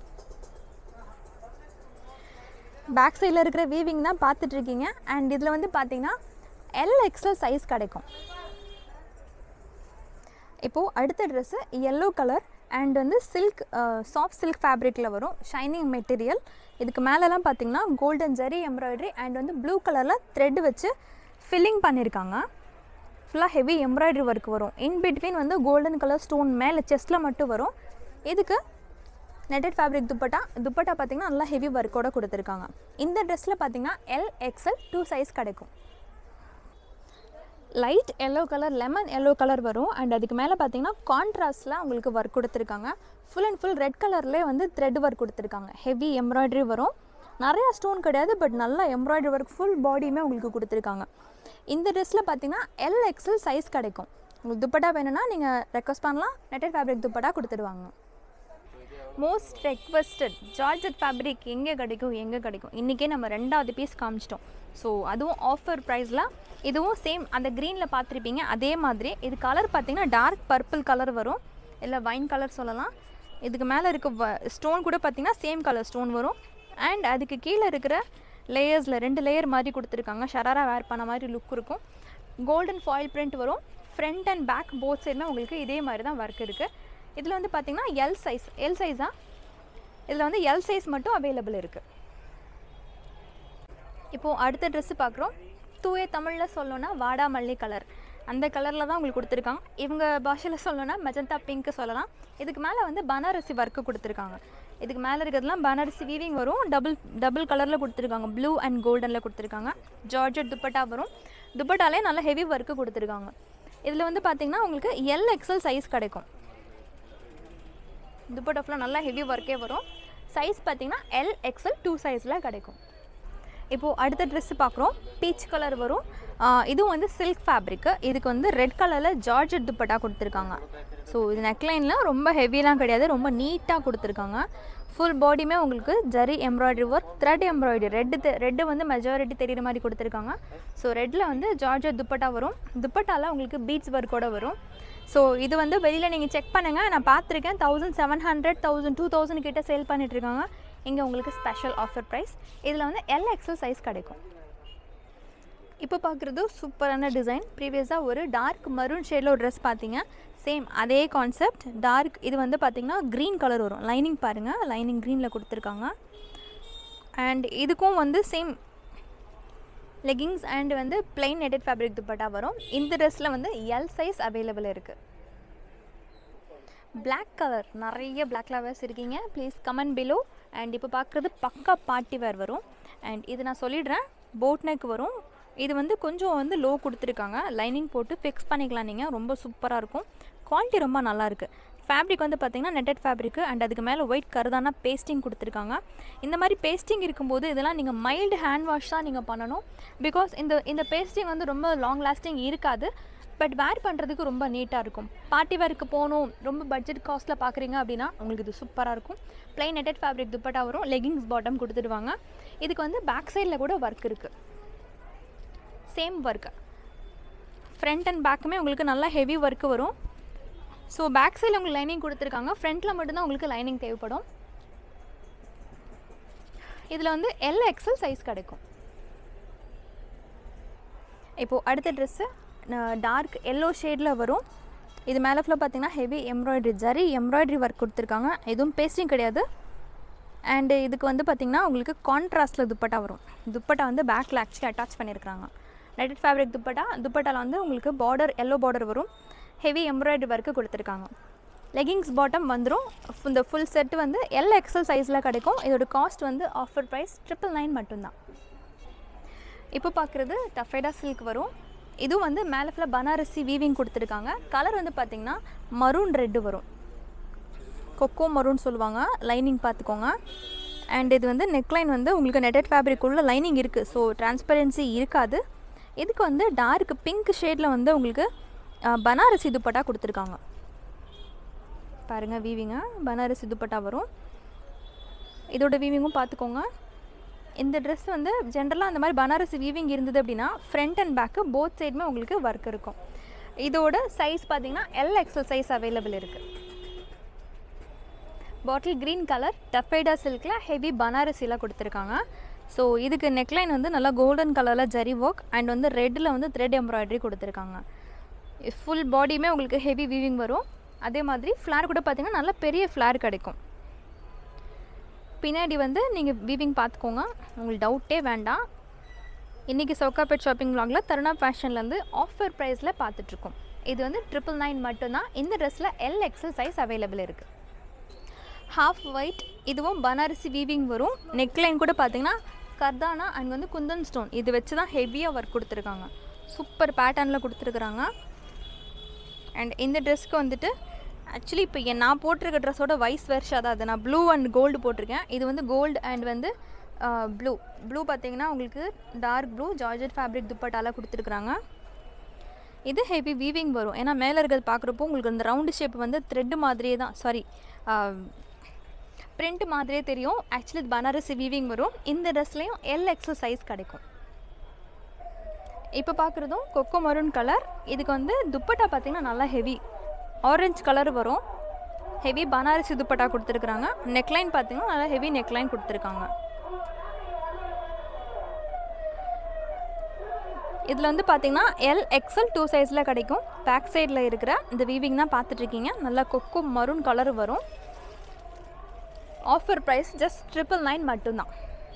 பேக் சைடில் இருக்கிற வீவிங் தான் பார்த்துட்ருக்கீங்க அண்ட் இதில் வந்து பார்த்தீங்கன்னா எல் எக்ஸல் சைஸ் கிடைக்கும் இப்போது அடுத்த ட்ரெஸ்ஸு எல்லோ கலர் அண்ட் வந்து சில்க் சாஃப்ட் சில்க் ஃபேப்ரிக்கில் வரும் ஷைனிங் மெட்டீரியல் இதுக்கு மேலெலாம் பார்த்தீங்கன்னா கோல்டன் ஜரி எம்ப்ராய்டரி அண்ட் வந்து ப்ளூ கலரில் த்ரெட் வச்சு ஃபில்லிங் பண்ணியிருக்காங்க ஃபுல்லாக ஹெவி எம்ப்ராய்டரி ஒர்க் வரும் இன் பிட்வீன் வந்து கோல்டன் கலர் ஸ்டோன் மேலே செஸ்ட்டில் மட்டும் வரும் இதுக்கு நெட்டட் ஃபேப்ரிக் துப்பட்டா துப்பட்டா பார்த்தீங்கன்னா நல்லா ஹெவி ஒர்க்கோட கொடுத்துருக்காங்க இந்த ட்ரெஸ்ஸில் பார்த்தீங்கன்னா எல் எக்ஸல் டூ சைஸ் கிடைக்கும் light yellow colour lemon yellow colour வரும் அண்ட் அதுக்கு மேலே பார்த்தீங்கன்னா கான்ட்ராஸ்டில் உங்களுக்கு ஒர்க் கொடுத்துருக்காங்க ஃபுல் அண்ட் ஃபுல் ரெட் கலர்லேயே வந்து த்ரெட் ஒர்க் கொடுத்துருக்காங்க ஹெவி எம்ப்ராய்டரி வரும் நிறையா ஸ்டோன் கிடையாது பட் நல்லா எம்ப்ராய்டரி ஒர்க் ஃபுல் பாடியுமே உங்களுக்கு கொடுத்துருக்காங்க இந்த ட்ரெஸ்ஸில் பார்த்தீங்கன்னா எல் எக்ஸல் சைஸ் கிடைக்கும் உங்களுக்கு துப்பட்டா வேணும்னா நீங்கள் ரெக்வஸ்ட் பண்ணலாம் நெட்டட் ஃபேப்ரிக் துப்பட்டா கொடுத்துடுவாங்க மோஸ்ட் ரெக்வஸ்டட் ஜார்ஜட் ஃபேப்ரிக் எங்கே கிடைக்கும் எங்கே கிடைக்கும் இன்றைக்கே நம்ம ரெண்டாவது பீஸ் காமிச்சிட்டோம் ஸோ அதுவும் ஆஃபர் ப்ரைஸில் இதுவும் சேம் அந்த க்ரீனில் பார்த்துருப்பீங்க அதே மாதிரி இது கலர் பார்த்தீங்கன்னா டார்க் பர்பிள் கலர் வரும் இல்லை வைன் கலர் சொல்லலாம் இதுக்கு மேலே இருக்க ஸ்டோன் கூட பார்த்தீங்கன்னா சேம் கலர் ஸ்டோன் வரும் அண்ட் அதுக்கு கீழே இருக்கிற லேயர்ஸில் ரெண்டு லேயர் மாதிரி கொடுத்துருக்காங்க ஷராரா வேர் பண்ண மாதிரி லுக் இருக்கும் கோல்டன் ஃபாயில் பிரிண்ட் வரும் ஃப்ரண்ட் அண்ட் பேக் போத் சைடுமே உங்களுக்கு இதே மாதிரி தான் ஒர்க் இருக்குது இதில் வந்து பார்த்தீங்கன்னா எல் சைஸ் எல் சைஸா இதில் வந்து எல் சைஸ் மட்டும் அவைலபிள் இருக்குது இப்போது அடுத்த ட்ரெஸ்ஸு பார்க்குறோம் தூய தமிழில் சொல்லணும்னா வாடாமல்லி கலர் அந்த கலரில் தான் உங்களுக்கு கொடுத்துருக்காங்க இவங்க பாஷையில் சொல்லணும்னா மெஜந்தா பிங்க்கு சொல்லலாம் இதுக்கு மேலே வந்து பனாரசி ஒர்க்கு கொடுத்துருக்காங்க இதுக்கு மேலே இருக்கிறதுலாம் பனாரசி வீவிங் வரும் டபுள் டபுள் கலரில் கொடுத்துருக்காங்க ப்ளூ அண்ட் கோல்டனில் கொடுத்துருக்காங்க ஜார்ஜட் துப்பட்டா வரும் துப்பட்டாலே நல்ல ஹெவி ஒர்க்கு கொடுத்துருக்காங்க இதில் வந்து பார்த்தீங்கன்னா உங்களுக்கு எல் எக்ஸல் சைஸ் கிடைக்கும் துப்பட்டா ஃபுல்லாக நல்லா ஹெவி ஒர்க்கே வரும் சைஸ் பார்த்தீங்கன்னா எல் எக்ஸல் டூ சைஸில் கிடைக்கும் இப்போது அடுத்த ட்ரெஸ்ஸு பார்க்குறோம் பீச் கலர் வரும் ஆஹ் இதுவும் வந்து சில்க் ஃபேப்ரிக்கு இதுக்கு வந்து ரெட் கலரில் ஜார்ஜட் துப்பட்டா கொடுத்துருக்காங்க ஸோ இது நெக்லைன்லாம் ரொம்ப ஹெவிலாம் கிடையாது ரொம்ப நீட்டாக கொடுத்துருக்காங்க ஃபுல் பாடியுமே உங்களுக்கு zari embroidery work thread embroidery red red வந்து மெஜாரிட்டி தெரியுற மாதிரி கொடுத்துருக்காங்க ஸோ ரெட்டில் வந்து ஜார்ஜட் துப்பட்டா வரும் துப்பட்டாவில் உங்களுக்கு பீட்ஸ் ஒர்க்கோட வரும் ஸோ இது வந்து வெளியில் நீங்கள் செக் பண்ணுங்கள் நான் பார்த்துருக்கேன் thousand seven hundred thousand two thousand கிட்ட சேல் பண்ணிகிட்ருக்காங்க இங்கே உங்களுக்கு ஸ்பெஷல் ஆஃபர் ப்ரைஸ் இதில் வந்து எல் எக்ஸல் சைஸ் கிடைக்கும் இப்போ பார்க்குறது சூப்பரான டிசைன் ப்ரீவியஸாக ஒரு டார்க் மரூன் ஷேடில் ஒரு ட்ரெஸ் பார்த்தீங்க சேம் அதே கான்செப்ட் டார்க் இது வந்து பார்த்திங்கன்னா க்ரீன் கலர் வரும் லைனிங் பாருங்கள் லைனிங் க்ரீனில் கொடுத்துருக்காங்க அண்ட் இதுக்கும் வந்து சேம் லெகிங்ஸ் அண்ட் வந்து plain நெட்டட் ஃபேப்ரிக் துப்பட்டா வரும் இந்த ட்ரெஸ்ஸில் வந்து எல் சைஸ் அவைலபிள் இருக்குது Black கலர் நிறைய Black லவர்ஸ் இருக்கீங்க ப்ளீஸ் கமெண்ட் பிலோ அண்ட் இப்போ பார்க்குறது பக்கா பார்ட்டி வேர் வரும் அண்ட் இது நான் சொல்லிடுறேன் போட் நெக் வரும் இது வந்து கொஞ்சம் வந்து லோ கொடுத்துருக்காங்க லைனிங் போட்டு ஃபிக்ஸ் பண்ணிக்கலாம் நீங்கள் ரொம்ப சூப்பராக இருக்கும் குவாலிட்டி ரொம்ப நல்லா இருக்கு ஃபேப்ரிக் வந்து பார்த்தீங்கன்னா நெட்டட் ஃபேப்ரிக்கு அண்ட் அதுக்கு மேலே ஒயிட் கருதானா பேஸ்டிங் கொடுத்துருக்காங்க இந்த மாதிரி பேஸ்டிங் இருக்கும்போது இதெல்லாம் நீங்கள் மைல்டு ஹேண்ட் வாஷ் தான் நீங்கள் பண்ணணும் பிகாஸ் இந்த இந்த பேஸ்டிங் வந்து ரொம்ப லாங் லாஸ்டிங் இருக்காது பட் வேர் பண்ணுறதுக்கு ரொம்ப நீட்டாக இருக்கும் பார்ட்டி வேருக்கு போகணும் ரொம்ப பட்ஜெட் காஸ்ட்டில் பார்க்குறீங்க அப்படின்னா உங்களுக்கு இது சூப்பராக இருக்கும் plain நெட்டட் ஃபேப்ரிக் துப்பட்டா வரும் லெகிங்ஸ் பாட்டம் கொடுத்துடுவாங்க இதுக்கு வந்து பேக் சைடில் கூட ஒர்க் இருக்குது சேம் ஒர்க் ஃப்ரண்ட் அண்ட் பேக்குமே உங்களுக்கு நல்லா ஹெவி ஒர்க்கு வரும் ஸோ பேக் சைடில் உங்களுக்கு லைனிங் கொடுத்துருக்காங்க ஃப்ரண்ட்டில் மட்டும்தான் உங்களுக்கு லைனிங் தேவைப்படும் இதில் வந்து எல் எக்ஸல் சைஸ் கிடைக்கும் இப்போது அடுத்த ட்ரெஸ்ஸு டார்க் எல்லோ ஷேடில் வரும் இது மேலே ஃபுல்லாக பார்த்தீங்கன்னா heavy embroidery zari embroidery work கொடுத்துருக்காங்க எதுவும் பேஸ்டிங் கிடையாது அண்டு இதுக்கு வந்து பார்த்திங்கன்னா உங்களுக்கு கான்ட்ராஸ்டில் துப்பட்டா வரும் துப்பட்டா வந்து பேக்கில் ஆக்சுவலி அட்டாச் பண்ணியிருக்காங்க நெட்டட் ஃபேப்ரிக் துப்பட்டா துப்பட்டாவில் வந்து உங்களுக்கு பார்டர் எல்லோ பார்டர் வரும் ஹெவி எம்ப்ராய்டரி ஒர்க்கு கொடுத்துருக்காங்க லெகிங்ஸ் பாட்டம் வந்துடும் இந்த ஃபுல் செட் வந்து எல் எக்ஸல் சைஸில் கிடைக்கும் இதோட காஸ்ட் வந்து ஆஃபர் ப்ரைஸ் ட்ரிபிள் நைன் மட்டும்தான் இப்போ பார்க்குறது டஃபைடா சில்க் வரும் இதுவும் வந்து மேலே ஃபுல்லாக பனாரசி வீவிங் கொடுத்துருக்காங்க கலர் வந்து பார்த்திங்கன்னா மரூன் ரெட்டு வரும் கொக்கோ மரூன் சொல்லுவாங்க லைனிங் பார்த்துக்கோங்க அண்ட் இது வந்து நெக்லைன் வந்து உங்களுக்கு நெட்டட் ஃபேப்ரிக் உள்ள லைனிங் இருக்குது ஸோ டிரான்ஸ்பரன்சி இருக்காது இதுக்கு வந்து டார்க் பிங்க் ஷேடில் வந்து உங்களுக்கு அஹ், பனாரசி துப்பட்டா கொடுத்துருக்காங்க பாருங்கள் வீவிங்க பனாரசி துப்பட்டா வரும் இதோட வீவிங்கும் பார்த்துக்கோங்க இந்த ட்ரெஸ் வந்து ஜென்ரலாக அந்த மாதிரி பனாரசி வீவிங் இருந்தது அப்படின்னா ஃப்ரண்ட் அண்ட் பேக்கு போத் சைடுமே உங்களுக்கு ஒர்க் இருக்கும் இதோட சைஸ் பார்த்தீங்கன்னா எல் எக்ஸல் சைஸ் அவைலபிள் இருக்குது பாட்டில் க்ரீன் கலர் டஃபைடா சில்கில் ஹெவி பனாரசியில் கொடுத்துருக்காங்க ஸோ இதுக்கு நெக்லைன் வந்து நல்லா கோல்டன் கலரில் ஜரி ஒர்க் அண்ட் வந்து ரெட்டில் வந்து த்ரெட் எம்ப்ராய்டரி கொடுத்துருக்காங்க ஃபுல் பாடியுமே உங்களுக்கு ஹெவி வீவிங் வரும் அதே மாதிரி ஃப்ளார் கூட பார்த்தீங்கன்னா நல்ல பெரிய ஃப்ளார் கிடைக்கும் பின்னாடி வந்து நீங்கள் வீவிங் பார்த்துக்கோங்க உங்களுக்கு டவுட்டே வேண்டாம் இன்றைக்கி சவுக்காப்பேட் ஷாப்பிங் vlogல தருணா ஃபேஷன்லேருந்து ஆஃபர் ப்ரைஸில் பார்த்துட்ருக்கோம் இது வந்து ட்ரிபிள் நைன் மட்டும்தான் இந்த ட்ரெஸ்ஸில் எல் எக்ஸல் சைஸ் அவைலபிள் இருக்குது ஹாஃப் ஒயிட் இதுவும் பனாரசி வீவிங் வரும் நெக்லைன் கூட பார்த்தீங்கன்னா கர்தானா அண்ட் வந்து குந்தன் ஸ்டோன் இது வச்சு தான் ஹெவியாக ஒர்க் கொடுத்துருக்காங்க சூப்பர் பேட்டர்னில் கொடுத்துருக்குறாங்க அண்ட் இந்த ட்ரெஸ்க்கு வந்துட்டு ஆக்சுவலி இப்போ என் நான் போட்டிருக்க ட்ரெஸ்ஸோட வைஸ் வெர்ஷா தான் அது நான் ப்ளூ அண்ட் கோல்டு போட்டிருக்கேன் இது வந்து கோல்டு அண்ட் வந்து ப்ளூ ப்ளூ பார்த்தீங்கன்னா உங்களுக்கு டார்க் ப்ளூ ஜார்ஜட் ஃபேப்ரிக் துப்பட்டால கொடுத்துருக்குறாங்க இது ஹெவி வீவிங் வரும் ஏன்னா மேலே இருக்கிறது பார்க்குறப்போ உங்களுக்கு அந்த ரவுண்டு ஷேப் வந்து த்ரெட்டு மாதிரியே தான் சாரி பிரிண்ட் மாதிரியே தெரியும் ஆக்சுவலி இது பனாரசி வீவிங் வரும் இந்த ட்ரெஸ்லேயும் எல் எக்ஸல் சைஸ் கிடைக்கும் இப்போ பார்க்குறதும் கொக்கோ மரூன் கலர் இதுக்கு வந்து துப்பட்டா பார்த்திங்கன்னா நல்லா ஹெவி ஆரஞ்சு கலர் வரும் ஹெவி பனாரசி துப்பட்டா கொடுத்துருக்குறாங்க நெக்லைன் பார்த்தீங்கன்னா நல்லா ஹெவி நெக்லைன் கொடுத்துருக்காங்க இதில் வந்து பார்த்தீங்கன்னா எல் எக்ஸல் டூ சைஸில் கிடைக்கும் பேக் சைடில் இருக்கிற இந்த வீவிங் தான் பார்த்துட்ருக்கீங்க நல்லா கொக்கோ மரூன் கலர் வரும் offer price just triple nine மட்டும்தான்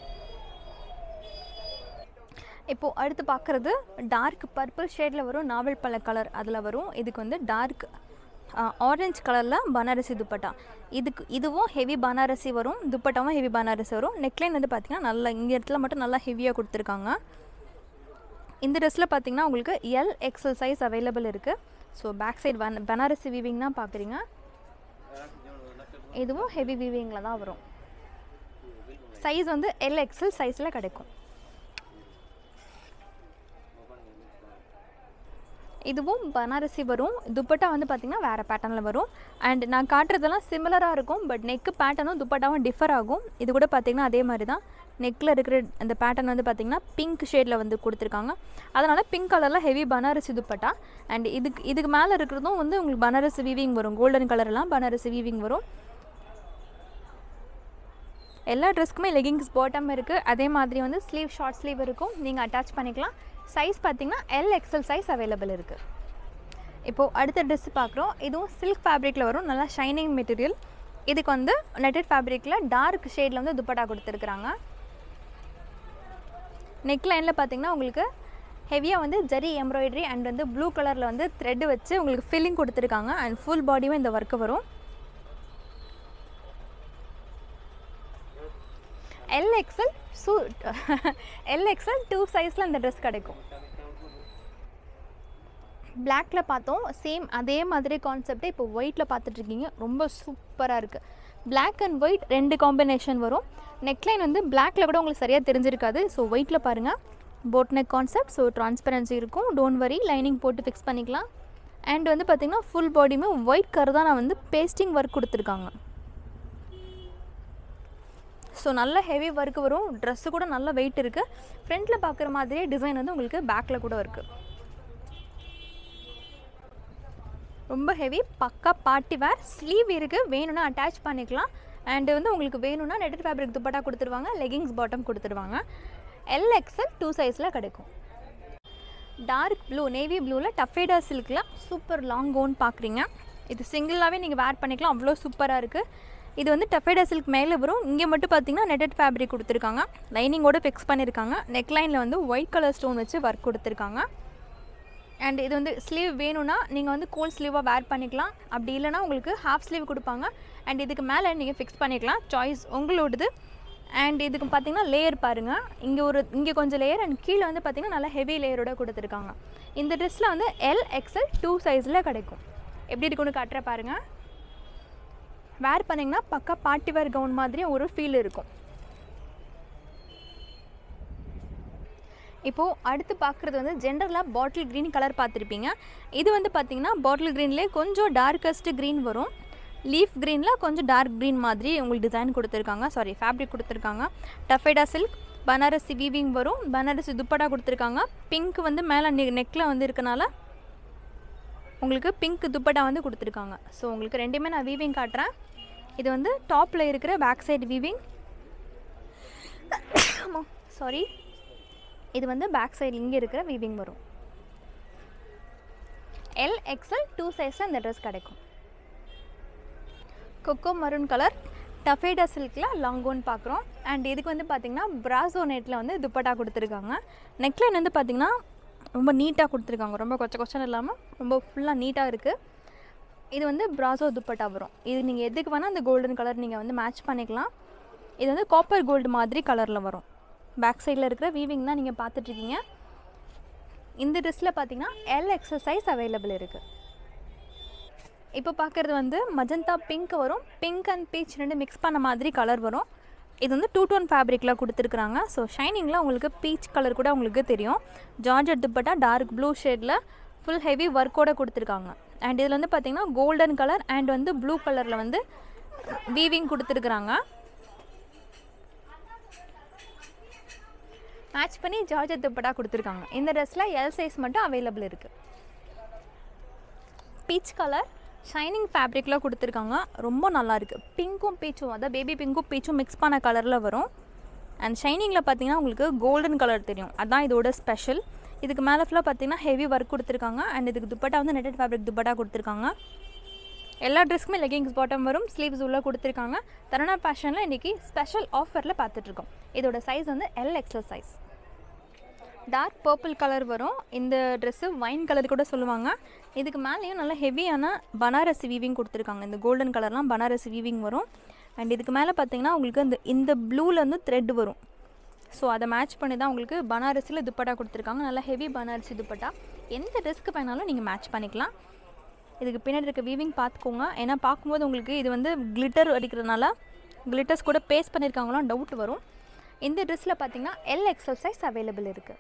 இப்போது அடுத்து பார்க்குறது டார்க் பர்பிள் ஷேடில் வரும் நாவல் பழ கலர் அதில் வரும் இதுக்கு வந்து டார்க் ஆரஞ்சு கலரில் பனாரசி துப்பட்டா இதுக்கு இதுவும் ஹெவி பனாரசி வரும் துப்பட்டாவும் ஹெவி பனாரசி வரும் நெக்லைன் வந்து பார்த்திங்கன்னா நல்லா இங்கே இடத்துல மட்டும் நல்லா ஹெவியாக கொடுத்துருக்காங்க இந்த ட்ரெஸ்ஸில் பார்த்தீங்கன்னா உங்களுக்கு எல் எக்ஸல் சைஸ் அவைலபிள் இருக்குது ஸோ பேக் சைடு பன் பனாரசி வீவிங் தான் பார்க்குறீங்க இதுவும் ஹெவி வீவிங்கில் தான் வரும் சைஸ் வந்து எல் எக்ஸல் சைஸில் கிடைக்கும் இதுவும் பனாரசி வரும் துப்பட்டா வந்து பார்த்திங்கன்னா வேறு பேட்டர்னில் வரும் அண்ட் நான் காட்டுறதெல்லாம் சிமிலராக இருக்கும் பட் நெக்கு பேட்டர்னும் துப்பட்டாவும் டிஃபர் ஆகும் இது கூட பார்த்திங்கன்னா அதே மாதிரி தான் நெக்கில் இருக்கிற அந்த பேட்டர்ன் வந்து பார்த்திங்கன்னா பிங்க் ஷேடில் வந்து கொடுத்துருக்காங்க அதனால் பிங்க் கலரில் ஹெவி பனாரசி துப்பட்டா அண்ட் இதுக்கு இதுக்கு மேலே இருக்கிறதும் வந்து உங்களுக்கு பனாரசி வீவிங் வரும் கோல்டன் கலர்லாம் பனாரசி வீவிங் வரும் எல்லா ட்ரெஸ்க்குமே லெகிங்ஸ் பாட்டம் இருக்குது அதே மாதிரி வந்து ஸ்லீவ் ஷார்ட் ஸ்லீவ் இருக்கும் நீங்கள் அட்டாச் பண்ணிக்கலாம் சைஸ் பார்த்தீங்கன்னா எல் எக்ஸல் சைஸ் அவைலபிள் இருக்குது இப்போது அடுத்த ட்ரெஸ் பார்க்குறோம் இதுவும் சில்க் ஃபேப்ரிக்கில் வரும் நல்லா ஷைனிங் மெட்டீரியல் இதுக்கு வந்து நெட்டட் ஃபேப்ரிக்கில் டார்க் ஷேடில் வந்து துப்பட்டா கொடுத்துருக்குறாங்க நெக் லைனில் பார்த்தீங்கன்னா உங்களுக்கு ஹெவியாக வந்து ஜரி எம்ப்ராய்டரி அண்ட் வந்து ப்ளூ கலரில் வந்து த்ரெட் வச்சு உங்களுக்கு ஃபில்லிங் கொடுத்துருக்காங்க அண்ட் ஃபுல் பாடியும் இந்த ஒர்க்கு வரும் L XL to L XL two சைஸில் இந்த ட்ரெஸ் கிடைக்கும் பிளாக்ல பார்த்தோம் சேம் அதே மாதிரி கான்செப்டே இப்போ ஒயிட்டில் பார்த்துட்ருக்கீங்க ரொம்ப சூப்பராக இருக்குது பிளாக் அண்ட் ஒயிட் ரெண்டு காம்பினேஷன் வரும் நெக்லைன் வந்து பிளாக்ல கூட உங்களுக்கு சரியாக தெரிஞ்சிருக்காது ஸோ ஒயிட்டில் பாருங்கள் boat neck concept so transparency இருக்கும் டோன்ட் வரி லைனிங் போட்டு ஃபிக்ஸ் பண்ணிக்கலாம் அண்ட் வந்து பார்த்திங்கன்னா ஃபுல் பாடியுமே ஒயிட் கலர் தான் நான் வந்து பேஸ்டிங் ஒர்க் கொடுத்துருக்காங்க ஸோ நல்ல ஹெவி ஒர்க் வரும் ட்ரெஸ்ஸு கூட நல்ல வெயிட் இருக்குது ஃப்ரண்ட்டில் பார்க்குற மாதிரியே டிசைன் வந்து உங்களுக்கு பேக்கில் கூட இருக்குது ரொம்ப ஹெவி பக்கா பார்ட்டி வேர் ஸ்லீவ் இருக்குது வேணும்னா அட்டாச் பண்ணிக்கலாம் அண்டு வந்து உங்களுக்கு வேணும்னா நெட்டட் ஃபேப்ரிக் துப்பட்டா கொடுத்துருவாங்க லெகிங்ஸ் பாட்டம் கொடுத்துருவாங்க எல் எக்ஸல் டூ சைஸில் கிடைக்கும் டார்க் ப்ளூ நேவி ப்ளூவில் டஃபேடா சில்கில் சூப்பர் லாங் கவுன் பார்க்குறீங்க இது சிங்கிளாகவே நீங்கள் வேர் பண்ணிக்கலாம் அவ்வளோ சூப்பராக இருக்குது இது வந்து டஃபேடா சில்க் மேலே வரும் இங்கே மட்டும் பார்த்தீங்கன்னா நெட்டட் ஃபேப்ரிக் கொடுத்துருக்காங்க லைனிங்கோட ஃபிக்ஸ் பண்ணியிருக்காங்க நெக்லைனில் வந்து ஒயிட் கலர் ஸ்டோன் வச்சு ஒர்க் கொடுத்துருக்காங்க அண்ட் இது வந்து ஸ்லீவ் வேணும்னா நீங்கள் வந்து கோல் ஸ்லீவாக வேர் பண்ணிக்கலாம் அப்படி இல்லைனா உங்களுக்கு ஹாஃப் ஸ்லீவ் கொடுப்பாங்க அண்ட் இதுக்கு மேலே நீங்கள் ஃபிக்ஸ் பண்ணிக்கலாம் சாய்ஸ் உங்களோடது அண்ட் இதுக்கு பார்த்தீங்கன்னா லேயர் பாருங்கள் இங்கே ஒரு இங்கே கொஞ்சம் லேயர் அண்ட் கீழே வந்து பார்த்தீங்கன்னா நல்லா ஹெவி லேயரோட கொடுத்துருக்காங்க இந்த ட்ரெஸ்ஸில் வந்து எல் எக்ஸல் டூ சைஸில் கிடைக்கும் எப்படி இருக்குன்னு காட்டுற பாருங்கள் வேர் பண்ணிங்கன்னா பக்கா பார்ட்டி வேர் கவுன் மாதிரி ஒரு ஃபீல் இருக்கும் இப்போது அடுத்து பார்க்குறது வந்து ஜென்ரலாக பாட்டில் க்ரீன் கலர் பார்த்துருப்பீங்க இது வந்து பார்த்திங்கன்னா பாட்டில் க்ரீன்லேயே கொஞ்சம் டார்க்கஸ்ட் க்ரீன் வரும் லீஃப் க்ரீனில் கொஞ்சம் டார்க் க்ரீன் மாதிரி உங்களுக்கு டிசைன் கொடுத்துருக்காங்க சாரி ஃபேப்ரிக் கொடுத்துருக்காங்க டஃபேடா சில்க் பனாரசி வீவிங் வரும் பனாரசி துப்பட்டா கொடுத்துருக்காங்க பிங்க் வந்து மேலே நெ நெக்கில் வந்து இருக்கனால உங்களுக்கு பிங்க் துப்பட்டா வந்து கொடுத்துருக்காங்க ஸோ உங்களுக்கு ரெண்டுமே நான் வீவிங் காட்டுறேன் இது வந்து டாப்பில் இருக்கிற பேக் சைடு வீவிங் சாரி இது வந்து பேக் சைடு இங்கே இருக்கிற வீவிங் வரும் எல் எக்ஸல் டூ சைஸில் இந்த ட்ரெஸ் கிடைக்கும் கொக்கோ மரூன் கலர் டஃபேடா சில்கில் லாங்கோன் பார்க்குறோம் அண்ட் இதுக்கு வந்து பார்த்திங்கன்னா பிராசோ நெட்டில் வந்து துப்பட்டா கொடுத்துருக்காங்க நெக்லைன் வந்து பார்த்திங்கன்னா ரொம்ப நீட்டாக கொடுத்துருக்காங்க ரொம்ப கொச்ச கொச்சன்னு இல்லாமல் ரொம்ப ஃபுல்லாக நீட்டாக இருக்குது இது வந்து பிராசோ துப்பட்டா வரும் இது நீங்கள் எதுக்கு வேணால் அந்த கோல்டன் கலர் நீங்கள் வந்து மேட்ச் பண்ணிக்கலாம் இது வந்து காப்பர் கோல்டு மாதிரி கலரில் வரும் பேக் சைடில் இருக்கிற வீவிங் தான் நீங்கள் பார்த்துட்ருக்கீங்க இந்த ட்ரெஸ்ஸில் பார்த்தீங்கன்னா எல் எக்ஸசைஸ் அவைலபிள் இருக்குது இப்போ பார்க்குறது வந்து மஜந்தா பிங்க் வரும் பிங்க் அண்ட் பீச் ரெண்டு மிக்ஸ் பண்ண மாதிரி கலர் வரும் இது வந்து டூ டோன் ஃபேப்ரிக்கில் கொடுத்துருக்குறாங்க ஸோ ஷைனிங்கில் உங்களுக்கு பீச் கலர் கூட உங்களுக்கு தெரியும் ஜார்ஜ் துப்பட்டா டார்க் ப்ளூ ஷேடில் ஃபுல் ஹெவி ஒர்க்கோட கொடுத்துருக்காங்க அண்ட் இதில் வந்து பார்த்திங்கன்னா கோல்டன் கலர் அண்ட் வந்து ப்ளூ கலரில் வந்து வீவிங் கொடுத்துருக்குறாங்க மேட்ச் பண்ணி ஜார்ஜெட் துப்பட்டா கொடுத்துருக்காங்க இந்த ட்ரெஸ்ஸில் எல் சைஸ் மட்டும் அவைலபிள் இருக்குது பீச் கலர் ஷைனிங் ஃபேப்ரிக்கில் கொடுத்துருக்காங்க ரொம்ப நல்லா இருக்குது பிங்க்கும் பீச்சும் அதாவது பேபி பிங்க்கும் பீச்சும் மிக்ஸ் பண்ண கலரில் வரும் அண்ட் ஷைனிங்கில் பார்த்தீங்கன்னா உங்களுக்கு கோல்டன் கலர் தெரியும் அதான் இதோட ஸ்பெஷல் இதுக்கு மேலே ஃபுல்லாக பார்த்தீங்கன்னா ஹெவி ஒர்க் கொடுத்துருக்காங்க அண்ட் இதுக்கு துப்பட்டா வந்து நெட்டட் ஃபேப்ரிக் துப்பட்டா கொடுத்துருக்காங்க எல்லா ட்ரெஸ்க்குமே லெகிங்ஸ் பாட்டம் வரும் ஸ்லீவ்ஸ் உள்ளே கொடுத்துருக்காங்க தருணா பேஷனில் இன்றைக்கி ஸ்பெஷல் ஆஃபரில் பார்த்துட்ருக்கோம் இதோட சைஸ் வந்து L XL size dark purple colour வரும் இந்த ட்ரெஸ்ஸு வைன் கலர் கூட சொல்லுவாங்க இதுக்கு மேலேயும் நல்ல ஹெவியான பனாரசி வீவிங் கொடுத்துருக்காங்க இந்த கோல்டன் கலர்லாம் பனாரசி வீவிங் வரும் அண்ட் இதுக்கு மேலே பார்த்தீங்கன்னா உங்களுக்கு இந்த இந்த ப்ளூவில் வந்து த்ரெட் வரும் ஸோ அதை மேட்ச் பண்ணி தான் உங்களுக்கு பனாரசியில் துப்பட்டா கொடுத்துருக்காங்க நல்லா ஹெவி பனாரசி துப்பட்டா எந்த ட்ரெஸ்க்கு வேணாலும் நீங்கள் மேட்ச் பண்ணிக்கலாம் இதுக்கு பின்னாடி இருக்க வீவிங் பார்த்துக்கோங்க ஏன்னா பார்க்கும்போது உங்களுக்கு இது வந்து கிளிட்டர் அடிக்கிறதுனால கிளிட்டர்ஸ் கூட பேஸ்ட் பண்ணியிருக்காங்களாம் டவுட் வரும் இந்த ட்ரெஸ்ஸில் பார்த்தீங்கன்னா எல் எக்ஸல் சைஸ் அவைலபிள் இருக்குது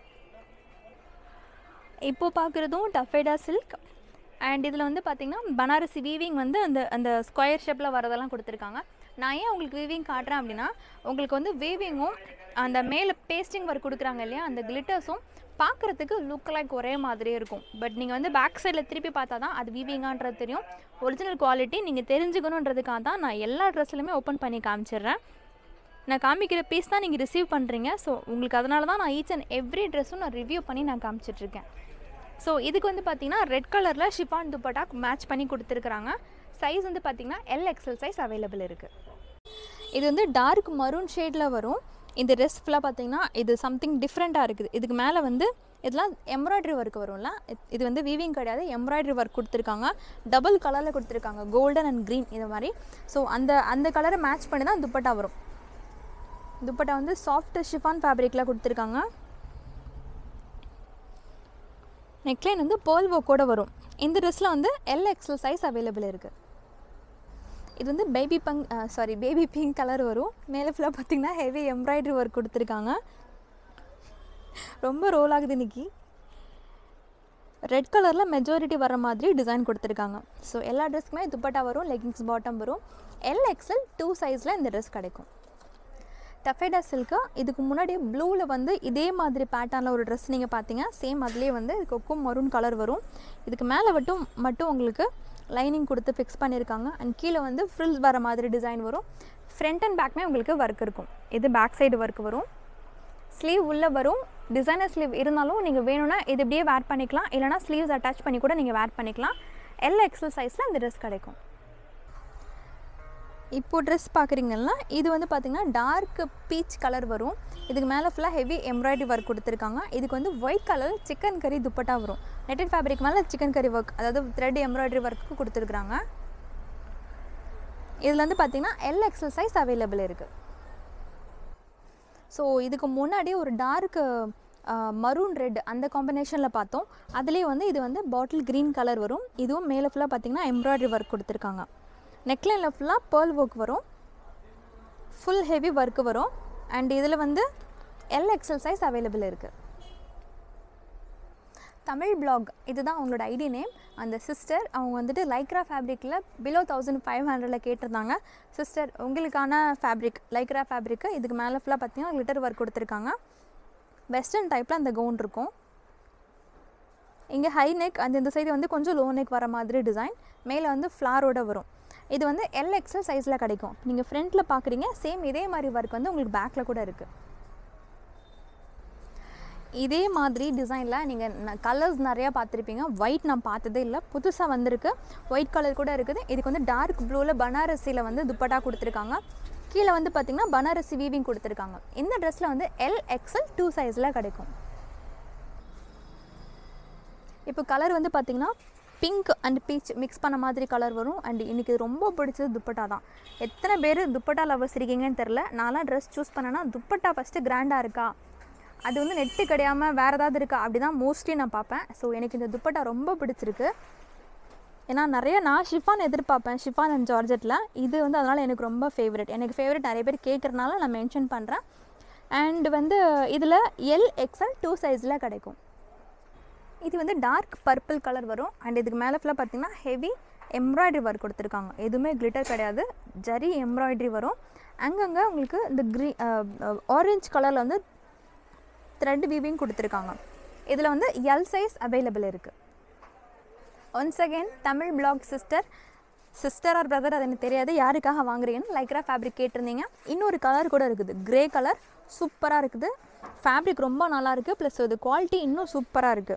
இப்போது பார்க்குறதும் டஃபேடா சில்க் அண்ட் இதில் வந்து பார்த்திங்கன்னா பனாரசி வீவிங் வந்து அந்த அந்த ஸ்கொயர் ஷேப்பில் வரதெல்லாம் கொடுத்துருக்காங்க நான் ஏன் உங்களுக்கு வீவிங் காட்டுறேன் அப்படின்னா உங்களுக்கு வந்து வீவிங்கும் அந்த மேலே பேஸ்டிங் ஒர்க் கொடுக்குறாங்க இல்லையா அந்த கிளிட்டர்ஸும் பார்க்குறதுக்கு லுக் லைக் ஒரே மாதிரியே இருக்கும் பட் நீங்கள் வந்து பேக் சைடில் திருப்பி பார்த்தா தான் அது வீவிங்கான்றது தெரியும் ஒரிஜினல் குவாலிட்டி நீங்கள் தெரிஞ்சுக்கணுன்றதுக்காக தான் நான் எல்லா ட்ரெஸ்லையுமே ஓப்பன் பண்ணி காமிச்சிடுறேன் நான் காமிக்கிற பீஸ் தான் நீங்கள் ரிசீவ் பண்ணுறீங்க ஸோ உங்களுக்கு அதனால தான் நான் ஈச் அண்ட் எவ்ரி ட்ரெஸ்ஸும் நான் ரிவ்யூ பண்ணி நான் காமிச்சிட்ருக்கேன் ஸோ இதுக்கு வந்து பார்த்தீங்கன்னா ரெட் கலரில் ஷிஃபான் துப்பட்டா மேட்ச் பண்ணி கொடுத்துருக்குறாங்க சைஸ் வந்து பார்த்தீங்கன்னா எல் எக்ஸல் சைஸ் அவைலபிள் இருக்குது இது வந்து டார்க் மரூன் ஷேடில் வரும் இந்த ட்ரெஸ் ஃபுல்லாக பார்த்தீங்கன்னா இது சம்திங் டிஃப்ரெண்ட்டாக இருக்குது இதுக்கு மேலே வந்து இதெல்லாம் எம்ப்ராய்டரி ஒர்க் வரும்ல இது- இது வந்து வீவிங் கிடையாது எம்ப்ராய்டரி ஒர்க் கொடுத்துருக்காங்க டபுள் கலரில் கொடுத்துருக்காங்க கோல்டன் அண்ட் க்ரீன் இது மாதிரி ஸோ அந்த அந்த கலரை மேட்ச் பண்ணி தான் துப்பட்டா வரும் துப்பட்டா வந்து சாஃப்ட் ஷிஃபான் ஃபேப்ரிக்கில் கொடுத்துருக்காங்க நெக்லைன் வந்து பேர்ல் ஒர்க்கோட வரும் இந்த ட்ரெஸ்ஸில் வந்து எல் எக்ஸல் சைஸ் அவைலபிள் இருக்குது இது வந்து baby punk sorry baby pink colour வரும் மேலே ஃபுல்லாக பார்த்தீங்கன்னா ஹெவி எம்ப்ராய்டரி ஒர்க் கொடுத்துருக்காங்க ரொம்ப ரோல் ஆகுது இன்னைக்கு ரெட் கலரில் மெஜாரிட்டி வர மாதிரி டிசைன் கொடுத்துருக்காங்க ஸோ எல்லா ட்ரெஸ்க்குமே துப்பட்டா வரும் லெகிங்ஸ் பாட்டம் வரும் எல் எக்ஸல் டூ சைஸில் இந்த ட்ரெஸ் கிடைக்கும் டஃபேடா சில்க்கு இதுக்கு முன்னாடி ப்ளூவில் வந்து இதே மாதிரி பேட்டர்னில் ஒரு ட்ரெஸ் நீங்கள் பார்த்தீங்க சேம் அதுலேயே வந்து கொக்கும் மரூன் கலர் வரும் இதுக்கு மேலே மட்டும் மட்டும் உங்களுக்கு லைனிங் கொடுத்து ஃபிக்ஸ் பண்ணியிருக்காங்க அண்ட் கீழே வந்து ஃப்ரில்ஸ் வர மாதிரி டிசைன் வரும் ஃப்ரண்ட் அண்ட் பேக்மே உங்களுக்கு ஒர்க் இருக்கும் இது பேக் சைடு ஒர்க் வரும் ஸ்லீவ் உள்ளே வரும் டிசைனர் ஸ்லீவ் இருந்தாலும் நீங்கள் வேணும்னா இது இப்படியே வேர் பண்ணிக்கலாம் இல்லைனா ஸ்லீவ்ஸ் அட்டாச் பண்ணி கூட நீங்கள் வேர் பண்ணிக்கலாம் எல் எக்ஸல் சைஸில் இந்த ட்ரெஸ் கிடைக்கும் இப்போ ட்ரெஸ் பார்க்குறீங்கன்னா இது வந்து பார்த்திங்கன்னா டார்க் பீச் கலர் வரும் இதுக்கு மேலே ஃபுல்லாக ஹெவி எம்ப்ராய்டரி ஒர்க் கொடுத்துருக்காங்க இதுக்கு வந்து white colour chicken chikankari dupatta வரும் நெட்டட் ஃபேப்ரிக் மேலே சிக்கன் கறி ஒர்க் அதாவது த்ரெட் எம்ப்ராய்டரி ஒர்க்கு கொடுத்துருக்குறாங்க இதில் வந்து பார்த்திங்கன்னா எல் எக்ஸல் சைஸ் அவைலபிள் இருக்குது ஸோ இதுக்கு முன்னாடி ஒரு டார்க் மரூன் ரெட் அந்த காம்பினேஷனில் பார்த்தோம் அதுலேயே வந்து இது வந்து பாட்டில் க்ரீன் கலர் வரும் இதுவும் மேலே ஃபுல்லாக பார்த்தீங்கன்னா எம்ப்ராய்டரி ஒர்க் கொடுத்துருக்காங்க நெக்லைனில் ஃபுல்லாக பேர்ல் ஒர்க் வரும் ஃபுல் ஹெவி ஒர்க் வரும் அண்ட் இதில் வந்து எல் எக்ஸல் சைஸ் அவைலபிள் இருக்குது தமிழ் பிளாக் இதுதான் அவங்களோட ஐடி நேம் அந்த சிஸ்டர் அவங்க வந்துட்டு லைக்ரா ஃபேப்ரிக்கில் பிலோ தௌசண்ட் ஃபைவ் ஹண்ட்ரடில் கேட்டிருந்தாங்க சிஸ்டர் உங்களுக்கான ஃபேப்ரிக் லைக்ரா ஃபேப்ரிக்கு இதுக்கு மேலே ஃபுல்லாக பார்த்தீங்கன்னா glitter ஒர்க் கொடுத்துருக்காங்க வெஸ்டர்ன் டைப்பில் அந்த கவுன் இருக்கும் இங்கே ஹை நெக் அந்த இந்த சைடு வந்து கொஞ்சம் லோ நெக் வர மாதிரி டிசைன் மேலே வந்து ஃப்ளாரோட வரும் இது வந்து எல் எக்ஸல் சைஸில் கிடைக்கும் நீங்கள் ஃப்ரண்ட்டில் பார்க்குறீங்க சேம் இதே மாதிரி ஒர்க் வந்து உங்களுக்கு பேக்கில் கூட இருக்குது இதே மாதிரி டிசைனில் நீங்கள் கலர்ஸ் நிறையா பார்த்துருப்பீங்க ஒயிட் நான் பார்த்ததே இல்லை புதுசாக வந்திருக்கு ஒயிட் கலர் கூட இருக்குது இதுக்கு வந்து டார்க் ப்ளூவில் பனாரசியில் வந்து துப்பட்டா கொடுத்துருக்காங்க கீழே வந்து பார்த்திங்கன்னா பனாரசி வீவிங் கொடுத்துருக்காங்க இந்த ட்ரெஸ்ஸில் வந்து எல் எக்ஸல் டூ சைஸில் கிடைக்கும் இப்போ கலர் வந்து பார்த்திங்கன்னா பிங்க் அண்ட் பீச் மிக்ஸ் பண்ண மாதிரி கலர் வரும் அண்ட் இன்றைக்கி ரொம்ப பிடிச்சது துப்பட்டா தான் எத்தனை பேர் துப்பட்டா லவர்ஸ் இருக்கீங்கன்னு தெரில நான்லாம் ட்ரெஸ் சூஸ் பண்ணேன்னா துப்பட்டா ஃபஸ்ட்டு கிராண்டாக இருக்கா அது வந்து நெட்டு கிடையாமல் வேறு ஏதாவது இருக்கா அப்படி தான் மோஸ்ட்லி நான் பார்ப்பேன் ஸோ எனக்கு இந்த துப்பட்டா ரொம்ப பிடிச்சிருக்கு ஏன்னா நிறைய நான் ஷிஃபான் எதிர்பார்ப்பேன் ஷிஃபான் அண்ட் ஜார்ஜெட்டில் இது வந்து அதனால் எனக்கு ரொம்ப ஃபேவரட் எனக்கு ஃபேவரட் நிறைய பேர் கேட்குறனால நான் மென்ஷன் பண்ணுறேன் அண்ட் வந்து இதில் எல் எக்ஸ்எல் டூ சைஸில் கிடைக்கும் இது வந்து டார்க் பர்பிள் கலர் வரும் அண்ட் இதுக்கு மேலே ஃபுல்லாக பார்த்தீங்கன்னா ஹெவி எம்ப்ராய்டரி ஒர்க் கொடுத்துருக்காங்க எதுவுமே கிளிட்டர் கிடையாது ஜரி எம்ப்ராய்டரி வரும் அங்கங்கே உங்களுக்கு இந்த க்ரீ ஆரஞ்சு கலரில் வந்து த்ரெட் வீவிங் கொடுத்துருக்காங்க இதில் வந்து எல் சைஸ் அவைலபிள் இருக்குது once again Tamil black sister sister or brother அது எனக்கு தெரியாது யாருக்காக வாங்குறீங்கன்னு லைக்ரா ஃபேப்ரிக் கேட்டிருந்தீங்க இன்னொரு கலர் கூட இருக்குது கிரே கலர் சூப்பராக இருக்குது ஃபேப்ரிக் ரொம்ப நல்லா இருக்குது ப்ளஸ் இது குவாலிட்டி இன்னும் சூப்பராக இருக்குது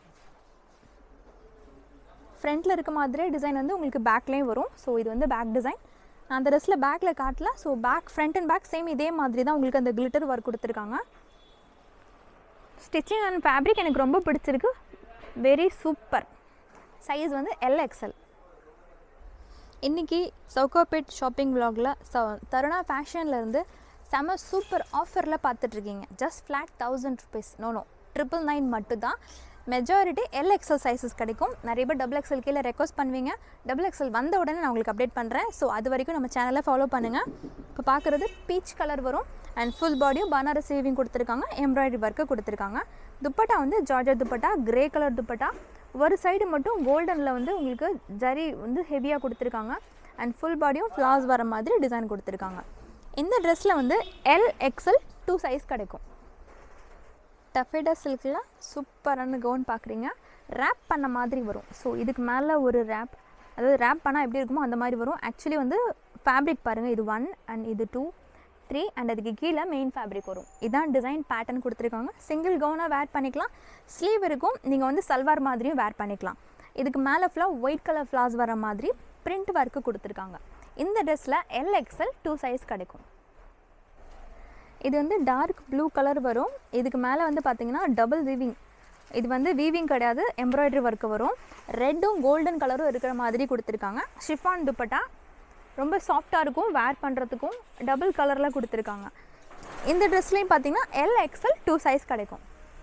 ஃப்ரண்ட்டில் இருக்க மாதிரியே டிசைன் வந்து உங்களுக்கு பேக்லேயும் வரும் ஸோ இது வந்து பேக் டிசைன் நான் அந்த ட்ரெஸ்ஸில் பேக்கில் காட்டல so back front and back same இதே மாதிரி தான் உங்களுக்கு அந்த கிளிட்டர் ஒர்க் கொடுத்துருக்காங்க ஸ்டிச்சிங் அண்ட் ஃபேப்ரிக் எனக்கு ரொம்ப பிடிச்சிருக்கு வெரி சூப்பர் சைஸ் வந்து எல்எக்ஸ்எல் இன்றைக்கி சவுகாபேட் ஷாப்பிங் விலாகில் ச தருணா ஃபேஷன்லேருந்து செம சூப்பர் ஆஃபரில் பார்த்துட்ருக்கீங்க just flat thousand rupees no no triple nine மட்டும்தான் மெஜாரிட்டி எல் எக்ஸல் சைஸஸ் கிடைக்கும் நிறைய பேர் டபுள் எக்ஸல் கீழே ரெக்வஸ்ட் பண்ணுவீங்க டபுள் எக்ஸல் வந்த உடனே நான் உங்களுக்கு அப்டேட் பண்ணுறேன் ஸோ அது வரைக்கும் நம்ம சேனலை ஃபாலோ பண்ணுங்கள் இப்போ பார்க்குறது பீச் கலர் வரும் அண்ட் ஃபுல் பாடியும் பனாரஸ் வீவிங் கொடுத்துருக்காங்க எம்ப்ராய்டரி ஒர்க்கு கொடுத்துருக்காங்க துப்பட்டா வந்து georgette dupatta grey colour dupatta ஒரு சைடு மட்டும் கோல்டனில் வந்து உங்களுக்கு ஜரி வந்து ஹெவியாக கொடுத்துருக்காங்க அண்ட் ஃபுல் பாடியும் ஃப்ளாஸ் வர மாதிரி டிசைன் கொடுத்துருக்காங்க இந்த ட்ரெஸ்ஸில் வந்து எல் எக்ஸல் டூ சைஸ் கிடைக்கும் டஃபேடா சில்கில் சூப்பரான கவுன் பார்க்குறீங்க ரேப் பண்ண மாதிரி வரும் ஸோ இதுக்கு மேலே ஒரு ரேப் அதாவது ரேப் பண்ணால் எப்படி இருக்குமோ அந்த மாதிரி வரும் ஆக்சுவலி வந்து ஃபேப்ரிக் பாருங்கள் இது ஒன் அண்ட் இது டூ த்ரீ அண்ட் அதுக்கு கீழே மெயின் ஃபேப்ரிக் வரும் இதான் டிசைன் பேட்டர்ன் கொடுத்துருக்காங்க சிங்கிள் கவுனாக வேர் பண்ணிக்கலாம் ஸ்லீவ் இருக்கும் நீங்கள் வந்து சல்வார் மாதிரியும் வேர் பண்ணிக்கலாம் இதுக்கு மேலே ஃபுல்லாக ஒயிட் கலர் ஃப்ளாஸ் வர மாதிரி பிரிண்ட் ஒர்க்கு கொடுத்துருக்காங்க இந்த ட்ரெஸ்ஸில் எல் எக்ஸல் டூ சைஸ் கிடைக்கும் இது வந்து டார்க் ப்ளூ கலர் வரும் இதுக்கு மேலே வந்து பார்த்தீங்கன்னா டபுள் வீவிங் இது வந்து வீவிங் கிடையாது எம்ப்ராய்டரி ஒர்க்கு வரும் ரெட்டும் கோல்டன் கலரும் இருக்கிற மாதிரி கொடுத்துருக்காங்க ஷிஃபான் துப்பட்டா ரொம்ப சாஃப்டாக இருக்கும் வேர் பண்ணுறதுக்கும் டபுள் கலரில் கொடுத்துருக்காங்க இந்த ட்ரெஸ்லேயும் பார்த்தீங்கன்னா எல் எக்ஸல் டூ சைஸ் கிடைக்கும்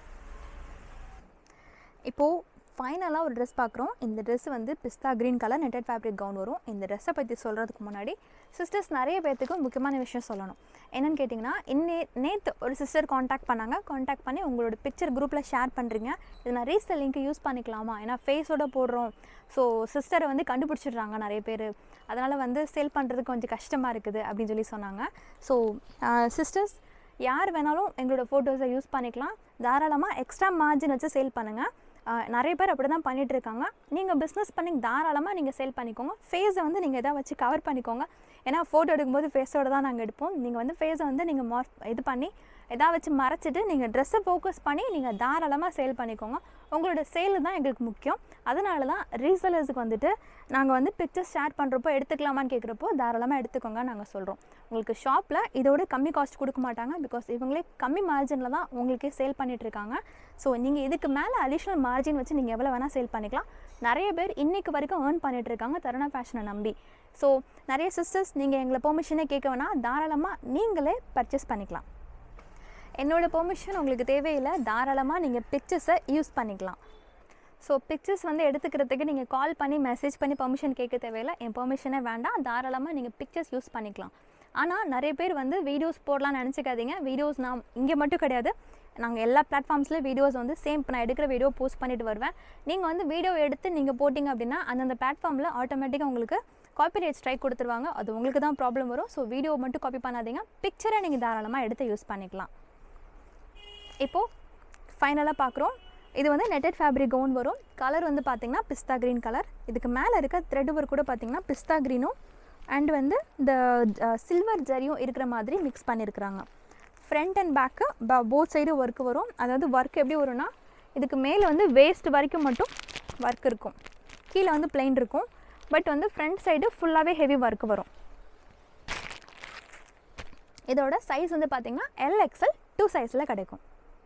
இப்போது ஃபைனலாக ஒரு ட்ரெஸ் பார்க்குறோம் இந்த ட்ரெஸ் வந்து pista green colour netted fabric gown வரும் இந்த ட்ரெஸ்ஸை பற்றி சொல்கிறதுக்கு முன்னாடி சிஸ்டர்ஸ் நிறைய பேர்த்துக்கு முக்கியமான விஷயம் சொல்லணும் என்னென்னு கேட்டிங்கன்னா இன்னே நேற்று ஒரு சிஸ்டர் காண்டாக்ட் பண்ணாங்க காண்டாக்ட் பண்ணி உங்களோட பிக்சர் குரூப்பில் ஷேர் பண்ணுறீங்க இது நான் ரீசல் லிங்க் யூஸ் பண்ணிக்கலாமா ஏன்னா ஃபேஸோட போடுறோம் ஸோ சிஸ்டரை வந்து கண்டுபிடிச்சிடுறாங்க நிறைய பேர் அதனால் வந்து சேல் பண்ணுறதுக்கு கொஞ்சம் கஷ்டமாக இருக்குது அப்படின்னு சொல்லி சொன்னாங்க ஸோ சிஸ்டர்ஸ் யார் வேணாலும் எங்களோட ஃபோட்டோஸை யூஸ் பண்ணிக்கலாம் தாராளமாக எக்ஸ்ட்ரா மார்ஜின் வச்சு சேல் பண்ணுங்கள் ஆஹ் நிறைய பேர் அப்படி தான் பண்ணிகிட்டு இருக்காங்க நீங்கள் பிஸ்னஸ் பண்ணி தாராளமாக நீங்கள் சேல் பண்ணிக்கோங்க ஃபேஸை வந்து நீங்கள் எதாவது வச்சு கவர் பண்ணிக்கோங்க ஏன்னா ஃபோட்டோ எடுக்கும்போது ஃபேஸோட தான் நாங்கள் எடுப்போம் நீங்கள் வந்து ஃபேஸை வந்து நீங்கள் மார் இது பண்ணி எதாவது வச்சு மறைச்சிட்டு நீங்கள் ட்ரெஸ்ஸை ஃபோக்கஸ் பண்ணி நீங்கள் தாராளமாக சேல் பண்ணிக்கோங்க உங்களோட சேல் தான் எங்களுக்கு முக்கியம் அதனால தான் ரீசெலர்ஸுக்கு வந்துட்டு நாங்கள் வந்து பிக்சர்ஸ் ஷேர் பண்ணுறப்போ எடுத்துக்கலாமான்னு கேட்குறப்போ தாராளமாக எடுத்துக்கோங்க நாங்கள் சொல்கிறோம் உங்களுக்கு ஷாப்பில் இதோட கம்மி காஸ்ட் கொடுக்க மாட்டாங்க பிகாஸ் இவங்களே கம்மி மார்ஜினில் தான் உங்களுக்கே சேல் பண்ணிட்டு இருக்காங்க ஸோ நீங்கள் இதுக்கு மேலே அடிஷ்னல் மார்ஜின் வச்சு நீங்கள் எவ்வளோ வேணால் சேல் பண்ணிக்கலாம் நிறைய பேர் இன்னைக்கு வரைக்கும் ஏர்ன் பண்ணிட்டு இருக்காங்க தருணா ஃபேஷனை நம்பி ஸோ நிறைய சிஸ்டர்ஸ் நீங்கள் எங்களை பெர்மிஷனே கேட்க வேணால் தாராளமாக நீங்களே பர்ச்சேஸ் பண்ணிக்கலாம் என்னோட பெர்மிஷன் உங்களுக்கு தேவையில்லை தாராளமாக நீங்கள் பிக்சர்ஸை யூஸ் பண்ணிக்கலாம் ஸோ பிக்சர்ஸ் வந்து எடுத்துக்கிறதுக்கு நீங்கள் கால் பண்ணி மெசேஜ் பண்ணி பெர்மிஷன் கேட்க தேவையில்லை என் பெர்மிஷனே வேண்டாம் தாராளமாக நீங்கள் பிக்சர்ஸ் யூஸ் பண்ணிக்கலாம் ஆனால் நிறைய பேர் வந்து வீடியோஸ் போடலாம்னு நினச்சிக்காதீங்க வீடியோஸ் நான் இங்கே மட்டும் கிடையாது நாங்கள் எல்லா பிளாட்ஃபார்ம்ஸ்லேயும் வீடியோஸ் வந்து சேம் இப்போ நான் எடுக்கிற வீடியோ போஸ்ட் பண்ணிட்டு வருவேன் நீங்கள் வந்து வீடியோ எடுத்து நீங்கள் போட்டிங்க அப்படின்னா அந்தந்த பிளாட்ஃபார்மில் ஆட்டோமேட்டிக்காக உங்களுக்கு காப்பிரைட் ஸ்ட்ரைக் கொடுத்துருவாங்க அது உங்களுக்கு தான் ப்ராப்ளம் வரும் ஸோ வீடியோ மட்டும் காப்பி பண்ணாதீங்க பிக்சரை நீங்கள் தாராளமாக எடுத்து யூஸ் பண்ணிக்கலாம் இப்போது ஃபைனலாக பார்க்குறோம் இது வந்து நெட்டட் ஃபேப்ரிக் கவுன் வரும் கலர் வந்து பார்த்திங்கன்னா பிஸ்தா க்ரீன் கலர் இதுக்கு மேலே இருக்க த்ரெட் ஒர்க் கூட பார்த்திங்கன்னா பிஸ்தா க்ரீனும் அண்ட் வந்து இந்த சில்வர் ஜரியும் இருக்கிற மாதிரி மிக்ஸ் பண்ணியிருக்கிறாங்க front and back both side work வரும் அதாவது ஒர்க் எப்படி வரும்னா இதுக்கு மேலே வந்து வேஸ்ட் வரைக்கும் மட்டும் ஒர்க் இருக்கும் கீழே வந்து பிளைன் இருக்கும் பட் வந்து ஃப்ரண்ட் சைடு ஃபுல்லாகவே ஹெவி ஒர்க் வரும் இதோட சைஸ் வந்து பார்த்திங்கன்னா எல்எக்ஸ்எல் டூ சைஸில் கிடைக்கும்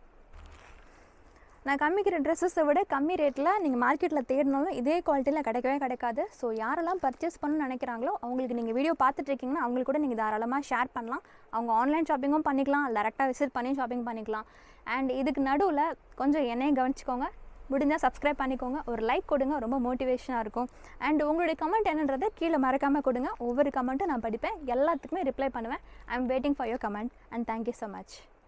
நான் காமிக்கிற ட்ரெஸ்ஸஸை விட கம்மி ரேட்டில் நீங்கள் மார்க்கெட்டில் தேடினாலும் இதே குவாலிட்டியில் கிடைக்கவே கிடைக்காது ஸோ யாரெல்லாம் பர்ச்சேஸ் பண்ணணும்னு நினைக்கிறாங்களோ அவங்களுக்கு நீங்கள் வீடியோ பார்த்துட்டு இருக்கீங்கன்னா அவங்களுக்கு கூட நீங்கள் தாராளமாக ஷேர் பண்ணலாம் அவங்க ஆன்லைன் ஷாப்பிங்கும் பண்ணிக்கலாம் டேரெக்டாக விசிட் பண்ணி ஷாப்பிங் பண்ணிக்கலாம் அண்ட் இதுக்கு நடுவில் கொஞ்சம் என்னையும் கவனிச்சிக்கோங்க முடிஞ்சால் சப்ஸ்கிரைப் பண்ணிக்கோங்க ஒரு லைக் கொடுங்க ரொம்ப மோட்டிவேஷனாக இருக்கும் அண்ட் உங்களுடைய கமெண்ட் என்னன்றதை கீழே மறக்காமல் கொடுங்க ஒவ்வொரு கமெண்ட்டும் நான் படிப்பேன் எல்லாத்துக்குமே ரிப்ளை பண்ணுவேன் I am waiting for your comment and thank you so much